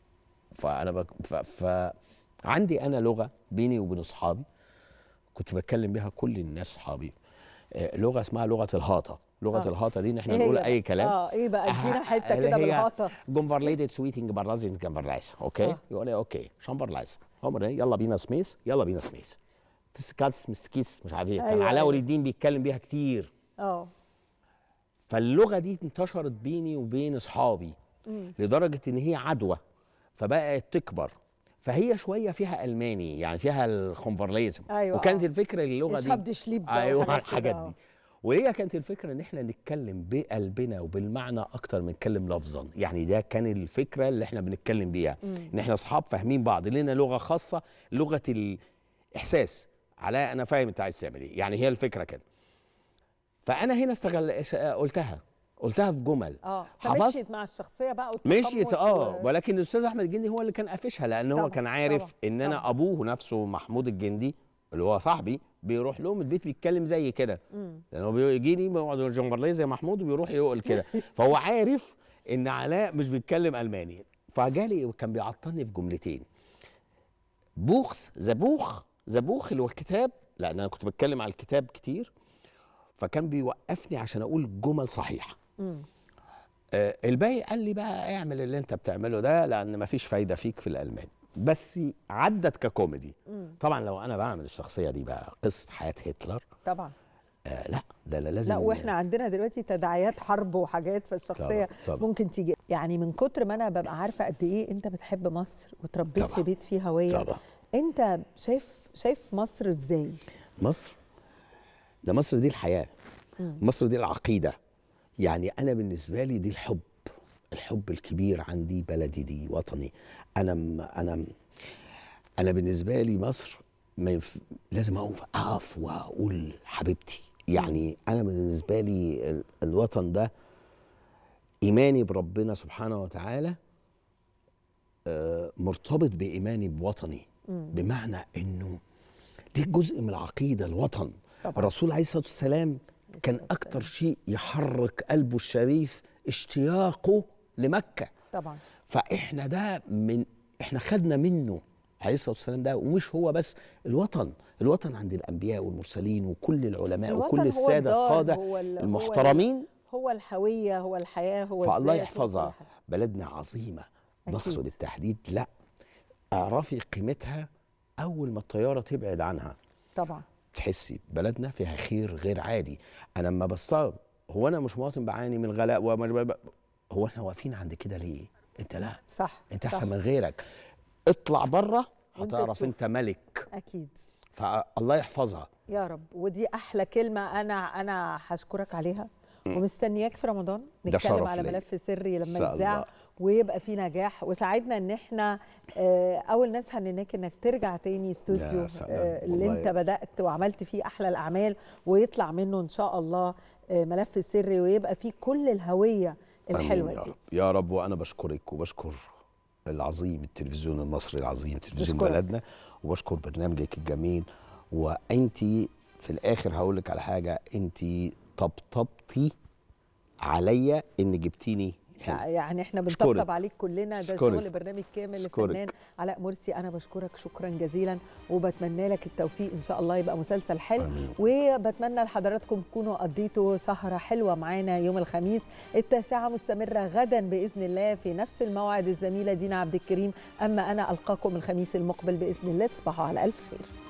فانا بك... ف... ف... عندي انا لغه بيني وبين اصحابي كنت بتكلم بيها كل الناس اصحابي آه، لغه اسمها لغه الهاطه لغه آه. آه. الهاطه دي ان احنا إيه نقول هي اي بقى؟ كلام اه ايه بقى ادينا آه، حته اللي كده هي بالهاطه جونفرليدت سويتنج برازين جمبرلايس اوكي آه. يقول لي اوكي شامبرلايس هم يلا بينا سميث يلا بينا سميث فيستكاتس مستكيتس مش عارف ايه كان أيوة، علاء أيوة. ولي الدين بيتكلم بيها كتير اه فاللغه دي انتشرت بيني وبين اصحابي لدرجه ان هي عدوى فبقت تكبر فهي شويه فيها الماني يعني فيها الخنفرليزم أيوة، وكانت آه. الفكره اللغه اشهب دي دي شليب ده ايوه وحاجات الحاجات كده، آه. دي وهي كانت الفكره ان احنا نتكلم بقلبنا وبالمعنى اكتر من نتكلم لفظا يعني ده كان الفكره اللي احنا بنتكلم بيها ان احنا اصحاب فاهمين بعض لنا لغه خاصه لغه الاحساس علاء انا فاهم انت عايز تعمل ايه يعني هي الفكره كده فانا هنا استغل قلتها قلتها في جمل اه حفظت- فمشيت مع الشخصيه بقى والتقمص مشيت اه و- ولكن الاستاذ احمد الجندي هو اللي كان قافشها لان هو طبعاً، كان عارف طبعاً، ان انا طبعاً. ابوه نفسه محمود الجندي اللي هو صاحبي بيروح لهم البيت بيتكلم زي كده لان هو بيجي لي بيقعد جمبرليه زي محمود وبيروح يقول كده فهو عارف ان علاء مش بيتكلم الماني فجالي وكان بيعطلني في جملتين بوخس زبوخ زبوخ اللي هو الكتاب لان انا كنت بتكلم على الكتاب كتير فكان بيوقفني عشان اقول جمل صحيحه مم. آه الباقي قال لي بقى اعمل اللي انت بتعمله ده لان مفيش فايده فيك في الالماني بس عدت ككوميدي مم. طبعا لو انا بعمل الشخصيه دي بقى قصه حياه هتلر طبعا آه لا ده أنا لازم لا واحنا عندنا دلوقتي تداعيات حرب وحاجات فالشخصيه طبعاً، طبعاً. ممكن تيجي يعني من كتر ما انا ببقى عارفه قد ايه انت بتحب مصر وتربيت طبعاً. في بيت فيه هويه طبعا انت شايف شايف مصر ازاي مصر ده مصر دي الحياه مم. مصر دي العقيده يعني انا بالنسبه لي دي الحب الحب الكبير عندي بلدي دي وطني انا م انا م انا بالنسبه لي مصر ما ينف... لازم اقف اقف واقول حبيبتي يعني انا بالنسبه لي ال... الوطن ده ايماني بربنا سبحانه وتعالى آه، مرتبط بايماني بوطني مم. بمعنى انه دي جزء من العقيده الوطن طبعاً. الرسول عليه الصلاه والسلام كان الصلاة اكتر شيء يحرك قلبه الشريف اشتياقه لمكه طبعا فاحنا ده من احنا خدنا منه عليه الصلاه والسلام ده ومش هو بس الوطن الوطن عند الانبياء والمرسلين وكل العلماء الوطن وكل هو الساده الدار، القاده هو ال- هو ال- المحترمين هو الهويه هو الحياه هو فالله الذات، هو يحفظها كل حاجة. بلدنا عظيمه مصر أكيد. بالتحديد لا اعرفي قيمتها اول ما الطياره تبعد عنها طبعا تحسي بلدنا فيها خير غير عادي انا لما بستغرب هو انا مش مواطن بعاني من الغلاء ومش ب- هو احنا واقفين عند كده ليه انت لا صح انت صح. احسن من غيرك اطلع بره وانت هتعرف تشوف. انت ملك اكيد فالله يحفظها يا رب ودي احلى كلمه انا انا هشكرك عليها ومستنياك في رمضان ده نتكلم شرف على ليا. ملف سري إن لما شاء يتذاع الله. ويبقى في نجاح وساعدنا ان احنا آه، اول ناس هنناك انك ترجع تاني استوديو يا سلام، آه، اللي والله. انت بدات وعملت فيه احلى الاعمال ويطلع منه ان شاء الله آه، ملف سري ويبقى فيه كل الهويه الحلوه آمين يا دي رب. يا رب وانا بشكرك وبشكر العظيم التلفزيون المصري العظيم تلفزيون بشكرك. بلدنا وبشكر برنامجك الجميل وانت في الاخر هقول لك على حاجه انت طبطبتي عليا ان جبتيني هنا يعني احنا أشكرك. بنطبطب عليك كلنا ده أشكرك. شغل برنامج كامل أشكرك. لفنان علاء مرسي انا بشكرك شكرا جزيلا وبتمنى لك التوفيق ان شاء الله يبقى مسلسل حلو آمين. وبتمنى لحضراتكم تكونوا قضيتوا سهره حلوه معانا يوم الخميس التاسعه مستمره غدا باذن الله في نفس الموعد الزميله دينا عبد الكريم اما انا القاكم الخميس المقبل باذن الله تصبحوا على الف خير